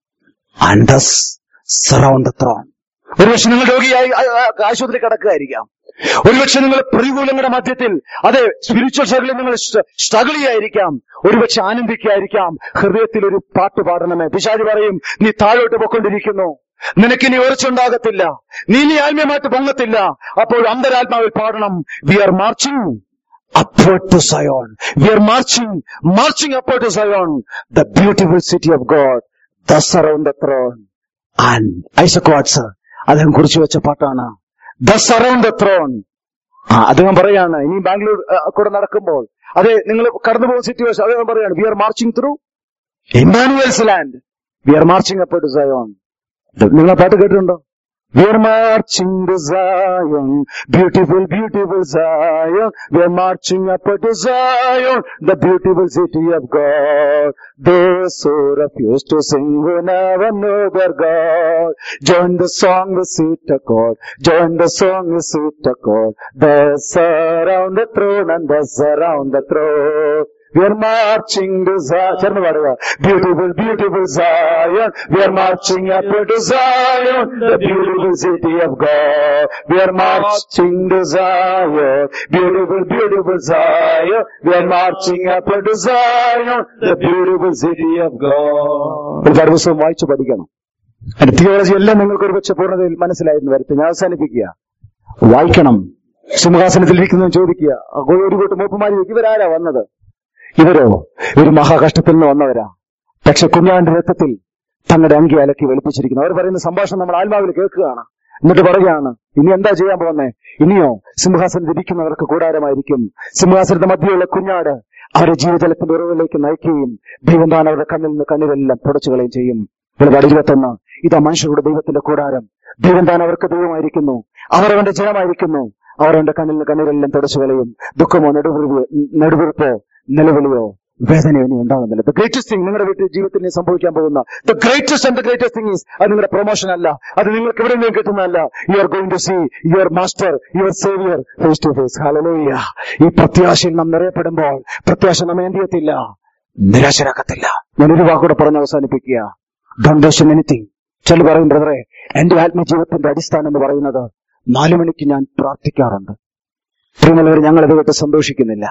and thus surround the throne ഒരുപക്ഷെ നിങ്ങൾ രോഗിയായി ആ- ആ- ആശുപത്രി കിടക്കുകയായിരിക്കാം ഒരുപക്ഷെ നിങ്ങൾ പ്രതികൂലങ്ങളുടെ മധ്യത്തിൽ അതെ സ്പിരിച്വൽ സ്ട്രഗിളിൽ നിങ്ങൾ സ്ട്രഗിൾ ചെയ്യായിരിക്കാം ഒരുപക്ഷെ ആനന്ദിക്കായിരിക്കാം ഹൃദയത്തിൽ ഒരു പാട്ട് പാടണമേ പിശാജി പറയും നീ താഴോട്ട് പൊക്കൊണ്ടിരിക്കുന്നു നിനക്ക് ഇനി ഉറച്ചുണ്ടാകത്തില്ല നീ ഇനി ആത്മീയമായിട്ട് പൊങ്ങത്തില്ല അപ്പോൾ അന്തരാത്മാവിൽ പാടണം we are marching upward to Zion. We are marching, marching upward to Zion, the beautiful city of God, thus around the throne. And Isaac Watts, അദ്ദേഹം കുറിച്ചു വെച്ച പാട്ടാണ് ദസ് അറൌണ്ട് ദ ത്രോൺ ആ അദ്ദേഹം പറയാണ് ഇനി ബാംഗ്ലൂർ ആ, കൂടെ നടക്കുമ്പോൾ അതെ നിങ്ങൾ കടന്നു പോകുന്ന സിറ്റുവേഷൻ അദ്ദേഹം പറയാണ് we are marching through Immanuel's land we are marching അപ്പോ ടു സയോൺ നിങ്ങൾ ആ പാട്ട് കേട്ടിട്ടുണ്ടോ We are marching to Zion, beautiful, beautiful Zion. We are marching up to Zion, the beautiful city of God. Those who refuse to sing will never know their God. Join the song with sweet accord. Join the song with sweet accord. Thus around the throne and thus around the throne. We are marching to Zion. ചേർന്ന് പാടുക Beautiful, beautiful Zion. We are marching up to Zion, the beautiful city of God. We are marching to Zion. Beautiful, beautiful Zion. We are marching up to Zion, the beautiful city of God. ഒരു ദിവസവും വായിച്ചു പഠിക്കണം അതിന്റെ തിയോളജി എല്ലാം നിങ്ങൾക്ക് ഒരു പക്ഷെ പൂർണ്ണതയിൽ മനസ്സിലായിരുന്നു വരട്ടെ ഞാൻ അവസാനിപ്പിക്കുക വായിക്കണം സിംഹാസനത്തിൽ ഇരിക്കുന്നവൻ ചോദിക്കുക അപ്പോൾ ഒരു കൂട്ടം മൂപ്പുമാരി ചോദിക്കും, ഇവരാരാ വന്നത് ഇവരോ ഒരു മഹാകഷ്ടത്തിൽ നിന്ന് വന്നവരാ പക്ഷെ കുഞ്ഞാന്റെ രക്തത്തിൽ തങ്ങളുടെ അങ്കി അലക്കി വെളുപ്പിച്ചിരിക്കുന്നു അവർ പറയുന്ന സംഭാഷണം നമ്മൾ ആത്മാവിൽ കേൾക്കുകയാണ് എന്നിട്ട് പറയുകയാണ് ഇനി എന്താ ചെയ്യാൻ പോകുന്നേ ഇനിയോ സിംഹാസനത്തിൽ ഇരിക്കുന്നവർക്ക് കൂടാരമായിരിക്കും സിംഹാസനത്തിന്റെ മധ്യയുള്ള കുഞ്ഞാട് അവരെ ജീവജലത്തിന്റെ ഉറവിലേക്ക് നയിക്കുകയും ദൈവം താൻ അവരുടെ കണ്ണിൽ നിന്ന് കണ്ണീരെല്ലാം തുടച്ചു കളയും ചെയ്യും വെളിപാട് ഇരുപത്തൊന്ന് ഇതാ മനുഷ്യരുടെ ദൈവത്തിന്റെ കൂടാരം ദൈവം താൻ അവർക്ക് ദൈവമായിരിക്കുന്നു അവർ അവന്റെ ജനമായിരിക്കുന്നു അവർ അവന്റെ കണ്ണിൽ നിന്ന് കണ്ണീരെല്ലാം തുടച്ചു കളയും ദുഃഖമോ നെടുവിറിവോ നെടുവിറുപ്പോ നിലവിളിയോ വേദനയോ ഇനി ഉണ്ടാകുന്നില്ല ദ ഗ്രേറ്റസ്റ്റ് തിങ് നിങ്ങളുടെ വീട്ടിൽ ജീവിതത്തിൽ ഇനി സംഭവിക്കാൻ പോകുന്ന the greatest and the greatest thing is അത് നിങ്ങളുടെ പ്രൊമോഷൻ അല്ല അത് നിങ്ങൾക്ക് എവിടെ നിന്നും കിട്ടുന്നതല്ല you are going to see your master your saviour face to face hallelujah ഈ പ്രത്യാശയിൽ നാം നിറയപ്പെടുമ്പോൾ പ്രത്യാശ നമ്മെ എന്ത് ചെയ്യത്തില്ല നിരാശരാക്കത്തില്ല ഞാൻ ഒരു വാക്കൂടെ പറഞ്ഞ് അവസാനിപ്പിക്കുക ഡോണ്ട് ക്വസ്റ്റൻ എനിത്തിങ് ചില പറയും ബ്രദറെ എന്റെ ആത്മജീവിതത്തിന്റെ അടിസ്ഥാനം എന്ന് പറയുന്നത് നാലു മണിക്ക് ഞാൻ പ്രാർത്ഥിക്കാറുണ്ട് പ്രിയമുള്ളവർ ഞങ്ങൾ ഇത് കേട്ട് സന്തോഷിക്കുന്നില്ല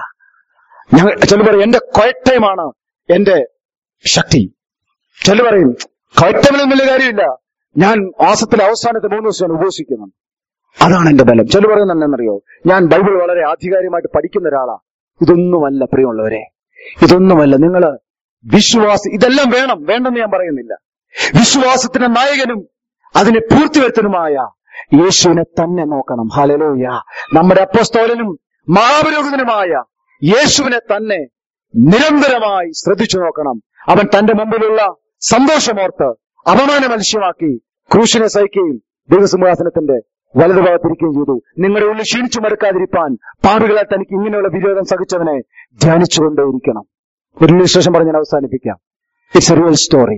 ഞങ്ങൾ ചില പറയും എന്റെ കൊയറ്റമാണ് എന്റെ ശക്തി ചില പറയും കൊയറ്റമിലും വലിയ കാര്യമില്ല ഞാൻ മാസത്തിലെ അവസാനത്തെ മൂന്ന് ദിവസം ഞാൻ ഉപവസിക്കുന്നു അതാണ് എന്റെ ബലം ചില പറയുന്നത് എന്നറിയോ ഞാൻ ബൈബിൾ വളരെ ആധികാരികമായിട്ട് പഠിക്കുന്ന ഒരാളാ ഇതൊന്നുമല്ല പ്രിയമുള്ളവരെ ഇതൊന്നുമല്ല നിങ്ങൾ വിശ്വാസ ഇതെല്ലാം വേണം വേണ്ടെന്ന് ഞാൻ പറയുന്നില്ല വിശ്വാസത്തിന്റെ നായകനും അതിനെ പൂർത്തിവരുത്തനുമായ യേശുവിനെ തന്നെ നോക്കണം ഹലലോയ നമ്മുടെ അപ്പസ്തോലനും മഹാപുരോഹിതനുമായ യേശുവിനെ തന്നെ നിരന്തരമായി ശ്രദ്ധിച്ചു നോക്കണം അവൻ തന്റെ മുമ്പിലുള്ള സന്തോഷമോർത്ത് അപമാന മത്സ്യമാക്കി ക്രൂശിനെ സഹിക്കുകയും ദൈവസിംഹാസനത്തിന്റെ വലതുഭാഗത്തിരിക്കുകയും ചെയ്തു നിങ്ങളുടെ ഉള്ളിൽ ക്ഷീണിച്ചു മടുക്കാതിരിപ്പാൻ പാടുകളാൽ തനിക്ക് ഇങ്ങനെയുള്ള വിരോധം സഹിച്ചവനെ ധ്യാനിച്ചുകൊണ്ടേയിരിക്കണം ഒരു ഇല്ലസ്ട്രേഷൻ പറഞ്ഞ് ഞാൻ അവസാനിപ്പിക്കാം it's a real story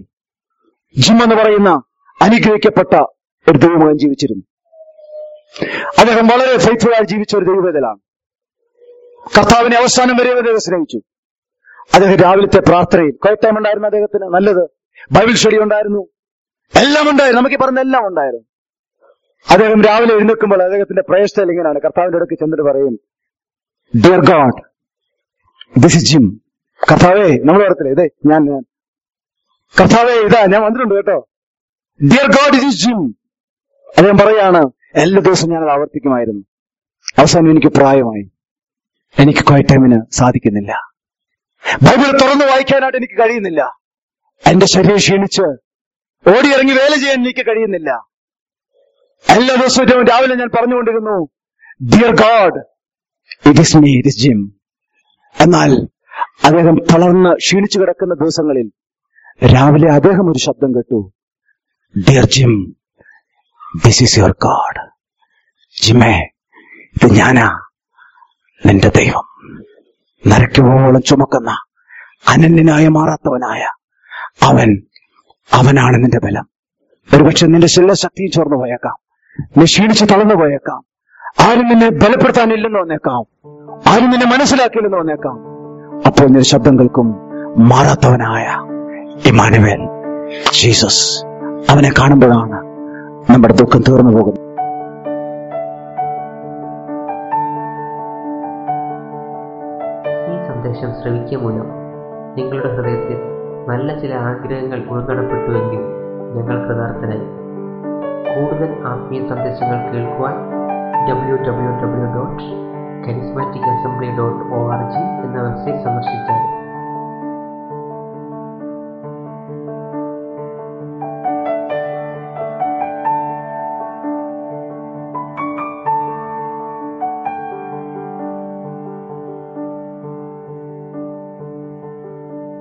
Jim എന്ന് പറയുന്ന അനുഗ്രഹിക്കപ്പെട്ട ഒരു ദൈവമകൻ ജീവിച്ചിരുന്നു അദ്ദേഹം വളരെ ഫെയ്ത്ത്ഫുള്ളായി ജീവിച്ച ഒരു ദൈവവേദലാണ് കർത്താവിനെ അവസാനം വരെ അദ്ദേഹം സ്നേഹിച്ചു അദ്ദേഹം രാവിലത്തെ പ്രാർത്ഥനയിൽ ക്വയറ്റ് ടൈം ഉണ്ടായിരുന്നു അദ്ദേഹത്തിന് നല്ലത് ബൈബിൾ സ്റ്റഡി ഉണ്ടായിരുന്നു എല്ലാം ഉണ്ടായിരുന്നു നമുക്ക് ഈ പറഞ്ഞ എല്ലാം ഉണ്ടായിരുന്നു അദ്ദേഹം രാവിലെ എഴുന്നേൽക്കുമ്പോൾ അദ്ദേഹത്തിന്റെ പ്രയർ സ്റ്റൈൽ ഇങ്ങനെയാണ് കർത്താവിന്റെ അടുക്ക് ചെന്നിട്ട് പറയും dear God this is Jim കർത്താവേ നമ്മൾ പറയത്തില്ലേ ഇതേ ഞാൻ ഞാൻ. കർത്താവേ ഇതാ ഞാൻ വന്നിട്ടുണ്ട് കേട്ടോ ഡിയർ ഗോഡ് ഇസ് ജിം അദ്ദേഹം പറയാണ് എല്ലാ ദിവസവും ഞാനത് ആവർത്തിക്കുമായിരുന്നു അവസാനം എനിക്ക് പ്രായമായി എനിക്ക് ക്വൈറ്റ് ടൈമിന് സാധിക്കുന്നില്ല ബൈബിൾ തുറന്നു വായിക്കാനായിട്ട് എനിക്ക് കഴിയുന്നില്ല എന്റെ ശരീരം ക്ഷീണിച്ച് ഓടിയിറങ്ങി വേല ചെയ്യാൻ എനിക്ക് കഴിയുന്നില്ല എല്ലാ ദിവസവും രാവിലെ ഞാൻ പറഞ്ഞുകൊണ്ടിരുന്നു dear God it is me it is Jim എന്നാൽ അദ്ദേഹം തളർന്ന് ക്ഷീണിച്ചു കിടക്കുന്ന ദിവസങ്ങളിൽ രാവിലെ അദ്ദേഹം ഒരു ശബ്ദം കേട്ടു dear Jim this is your God ജിമേ ഇത് ഞാനാ നിന്റെ ദൈവം നരയ്ക്കുവോളം ചുമക്കുന്ന അനന്യനായ മാറാത്തവനായ അവൻ അവനാണ് നിന്റെ ബലം ഒരുപക്ഷെ നിന്റെ ശരീര ശക്തിയും ചോർന്നു പോയേക്കാം നീ ക്ഷീണിച്ച് തളർന്നു പോയേക്കാം ആരും നിന്നെ ബലപ്പെടുത്താനില്ലെന്ന് വന്നേക്കാം ആരും നിന്നെ മനസ്സിലാക്കിയില്ലെന്ന് വന്നേക്കാം അപ്പോൾ നിന്റെ ശബ്ദം കേൾക്കും മാറാത്തവനായ ഇമാനുവേൽ ജീസസ് അവനെ കാണുമ്പോഴാണ് നമ്മുടെ ദുഃഖം തീർന്നു പോകുന്നത് ഈ സന്ദേശം ശ്രവിക്കുക മൂലം നിങ്ങളുടെ ഹൃദയത്തിൽ നല്ല ചില ആഗ്രഹങ്ങൾ ഉൾക്കടപ്പെട്ടുവെങ്കിൽ ഞങ്ങൾ കൃതാർത്ഥനായി കൂടുതൽ ആത്മീയ സന്ദേശങ്ങൾ കേൾക്കുവാൻ W W W dot charismatic assembly dot O R G എന്ന വെബ്സൈറ്റ് സന്ദർശിച്ചാൽ